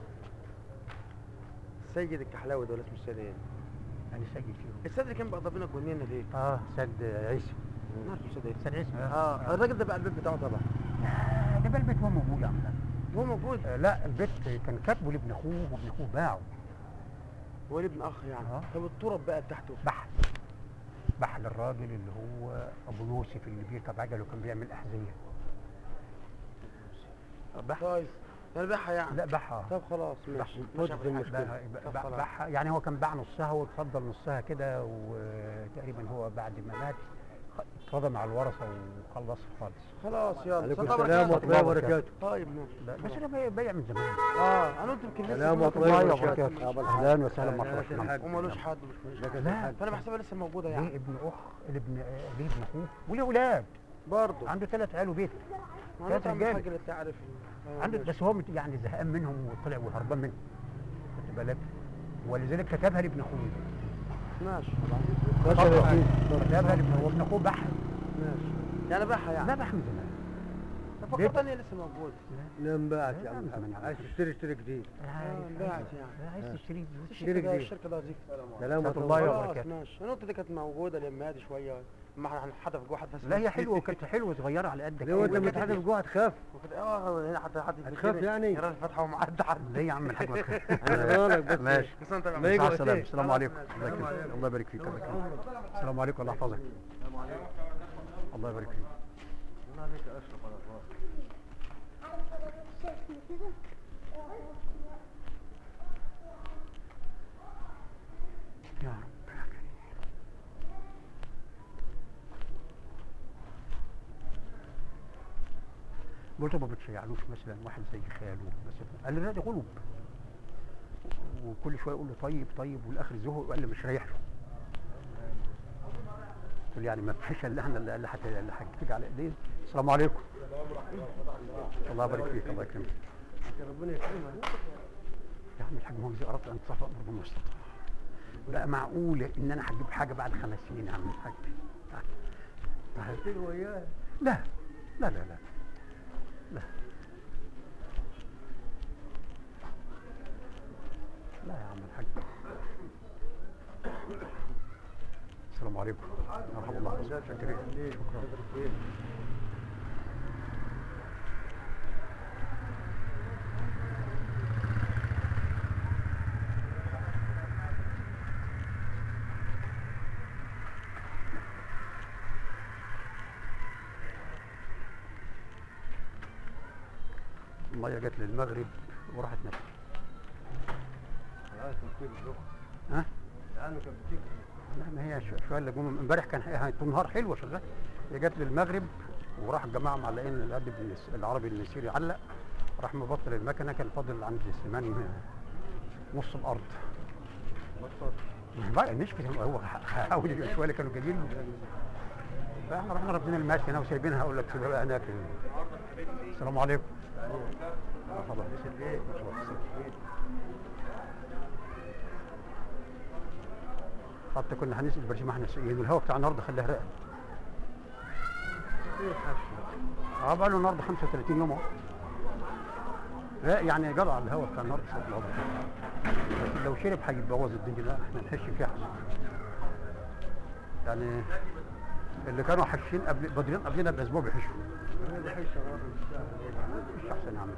Speaker 7: السيد الكحلاوي ده ولا اسمه السيد ايه
Speaker 1: يعني سجل فيهم
Speaker 7: السيد اللي كان بيقضى بينا جنينه ليه
Speaker 1: اه سيد عيسى
Speaker 7: نعرف السيد ايه
Speaker 1: سيد عيسى
Speaker 7: اه الراجل ده بقى البيت بتاعه طبعا
Speaker 1: آه، ده بقى البيت هو موجود يا عم
Speaker 7: هو موجود
Speaker 1: آه، لا البيت كان كاتبه لابن اخوه وابن اخوه باعه
Speaker 7: هو ليه ابن اخ يعني
Speaker 1: آه.
Speaker 7: طب التراب بقى بتاعته
Speaker 1: بحل بحل الراجل اللي هو ابو يوسف اللي بيركب عجل وكان بيعمل احذيه بح
Speaker 7: طيب يعني بيعها يعني
Speaker 1: لا بحها
Speaker 7: طب خلاص ماشي ماشي
Speaker 5: في المشكلة.
Speaker 7: طب خلاص.
Speaker 1: بحها يعني هو كان باع نصها واتفضل نصها كده وتقريبا هو بعد ما مات خ- اتفضل مع الورثه وخلص خالص
Speaker 7: خلاص يلا
Speaker 5: عليكم
Speaker 7: طب
Speaker 5: السلام
Speaker 7: بركاته.
Speaker 5: ورحمه الله وبركاته
Speaker 7: طيب ماشي
Speaker 1: لا، بس انا بي- بيع من زمان
Speaker 7: اه انا قلت يمكن لسه
Speaker 5: سلام
Speaker 7: موجود.
Speaker 5: ورحمة الله
Speaker 1: الله
Speaker 5: وبركاته.
Speaker 1: وبركاته
Speaker 5: يا أبا
Speaker 1: اهلا وسهلا
Speaker 5: أهلا
Speaker 1: مرحبا
Speaker 5: وسهلا.
Speaker 1: مرحبا.
Speaker 7: ومالوش حد مش مش
Speaker 1: لا
Speaker 7: فانا بحسبها لسه موجوده
Speaker 1: ليه
Speaker 7: يعني
Speaker 1: ابن اخ الابن ليه ابن اخوه وليه اولاد
Speaker 7: برضه
Speaker 1: عنده ثلاث عيال وبيت
Speaker 7: ما
Speaker 1: ثلاث
Speaker 7: انا
Speaker 1: رجال
Speaker 7: حاجه اللي تعرف
Speaker 1: عنده بس هو مت- يعني زهقان منهم وطلع وهربان منهم خدت بالك ولذلك كتبها لابن اخوه
Speaker 7: ماشي
Speaker 1: كتبها لابن اخوه ابن اخوه بحر
Speaker 7: ماشي يعني بقى يعني
Speaker 1: لا بحر من زمان
Speaker 7: فكرت اني لسه موجود
Speaker 5: نعم باعت
Speaker 1: لا،
Speaker 5: يا عم
Speaker 1: لا،
Speaker 5: محمد.
Speaker 1: لا.
Speaker 5: عايز تشتري اشتري جديد
Speaker 1: عايز-
Speaker 7: باعت
Speaker 1: عايز-
Speaker 7: يعني.
Speaker 1: عايز تشتري
Speaker 7: الشركه ده
Speaker 5: جديد.
Speaker 7: الشركه ده زيك
Speaker 5: سلام
Speaker 1: ورحمة
Speaker 5: ورحمة
Speaker 1: الله
Speaker 5: الله
Speaker 1: وبركاته.
Speaker 7: خلاص ماشي انا قلت دي كانت موجوده لما هادي شويه ما احنا هنحدف جوه حد بس
Speaker 1: لا هي حلوه وكانت حلوه صغيره على قدك
Speaker 5: ليه وانت
Speaker 1: كده.
Speaker 5: متحدث جوه تخاف
Speaker 7: وكده اه هنا حد حد
Speaker 5: هتخاف يعني؟
Speaker 7: يرى الفتحه ومعدي حد
Speaker 1: ليه يا عم الحاج ما تخاف؟
Speaker 5: أنا غلط بس.
Speaker 1: ماشي
Speaker 7: بس انت
Speaker 5: ما يجي
Speaker 1: مع
Speaker 5: وقتين.
Speaker 1: السلامه السلام عليكم الله
Speaker 5: السلام
Speaker 1: يكرمك
Speaker 5: عليكم.
Speaker 1: الله يبارك فيك الله يكرمك السلام عليكم الله يحفظك الله يبارك فيك
Speaker 5: الله عليك يا اشرف على الله
Speaker 1: يا رب يا كريم قلت ما بتشيعلوش مثلا واحد زي خاله مثلا قال لي لا دي غلب وكل شويه يقول له طيب طيب والاخر زهق وقال لي مش رايح له قلت له يعني ما فيش الا احنا اللي اللي هت- اللي هتيجي على ايدينا السلام عليكم الله يبارك فيك الله يكرمك
Speaker 5: ربنا يكرمك
Speaker 1: يا عم الحاج مهندس اردت ان تطلع امر بالمستطاع بقى معقوله ان انا هجيب حاجه بعد خمس سنين يا عم الحاج تعال.
Speaker 5: قلت له وياه
Speaker 1: لا لا لا لا لا لا يا عم الحاج السلام عليكم مرحبا الله شكرا شكرا الميه جت للمغرب وراحت نفسها
Speaker 5: عارف كنت بتروح
Speaker 1: ها
Speaker 5: يعني كانت بتيجي
Speaker 1: لا ما هي شو- شويه اللي جم امبارح كان هي- طول النهار حلوه شغال هي جت للمغرب وراح الجماعه معلقين الادب النس- العربي المسيري علق راح مبطل المكنه كان فاضل عند سليمان نص الارض
Speaker 5: بطل
Speaker 1: بقى نشفت هو حاول شويه اللي كانوا جايين له فاحنا رحنا ربنا الماشي هنا وسايبينها اقول لك سيبها بقى هناك السلام عليكم مرحبا حتى كنا هنسال برشيم احنا سايقين الهواء بتاع النهارده خلاه راقد اه بقى له النهارده 35 يوم اهو لا يعني جدع الهواء بتاع النهارده شويه الهواء بس لو شرب هيبوظ الدنيا لا احنا نحش فيها احسن يعني اللي كانوا حاشين قبل بدرين قبلنا باسبوع بيحشوا
Speaker 5: انا بحس راجل الساعه
Speaker 1: مش احسن يا عم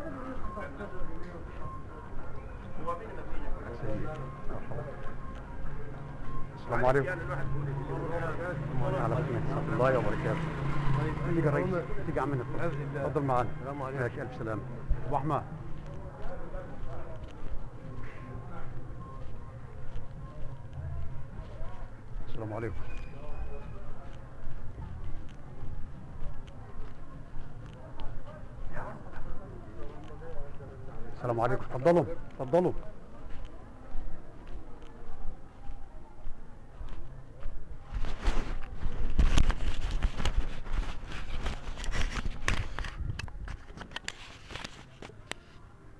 Speaker 1: سيد. مرحبا. السلام عليكم على خير الله وبركاته تيجي يا ريس تيجي يا عم اتفضل. اتفضل معانا
Speaker 5: السلام عليكم.
Speaker 1: ماشي الف سلامه ابو احمد السلام عليكم السلام عليكم اتفضلوا اتفضلوا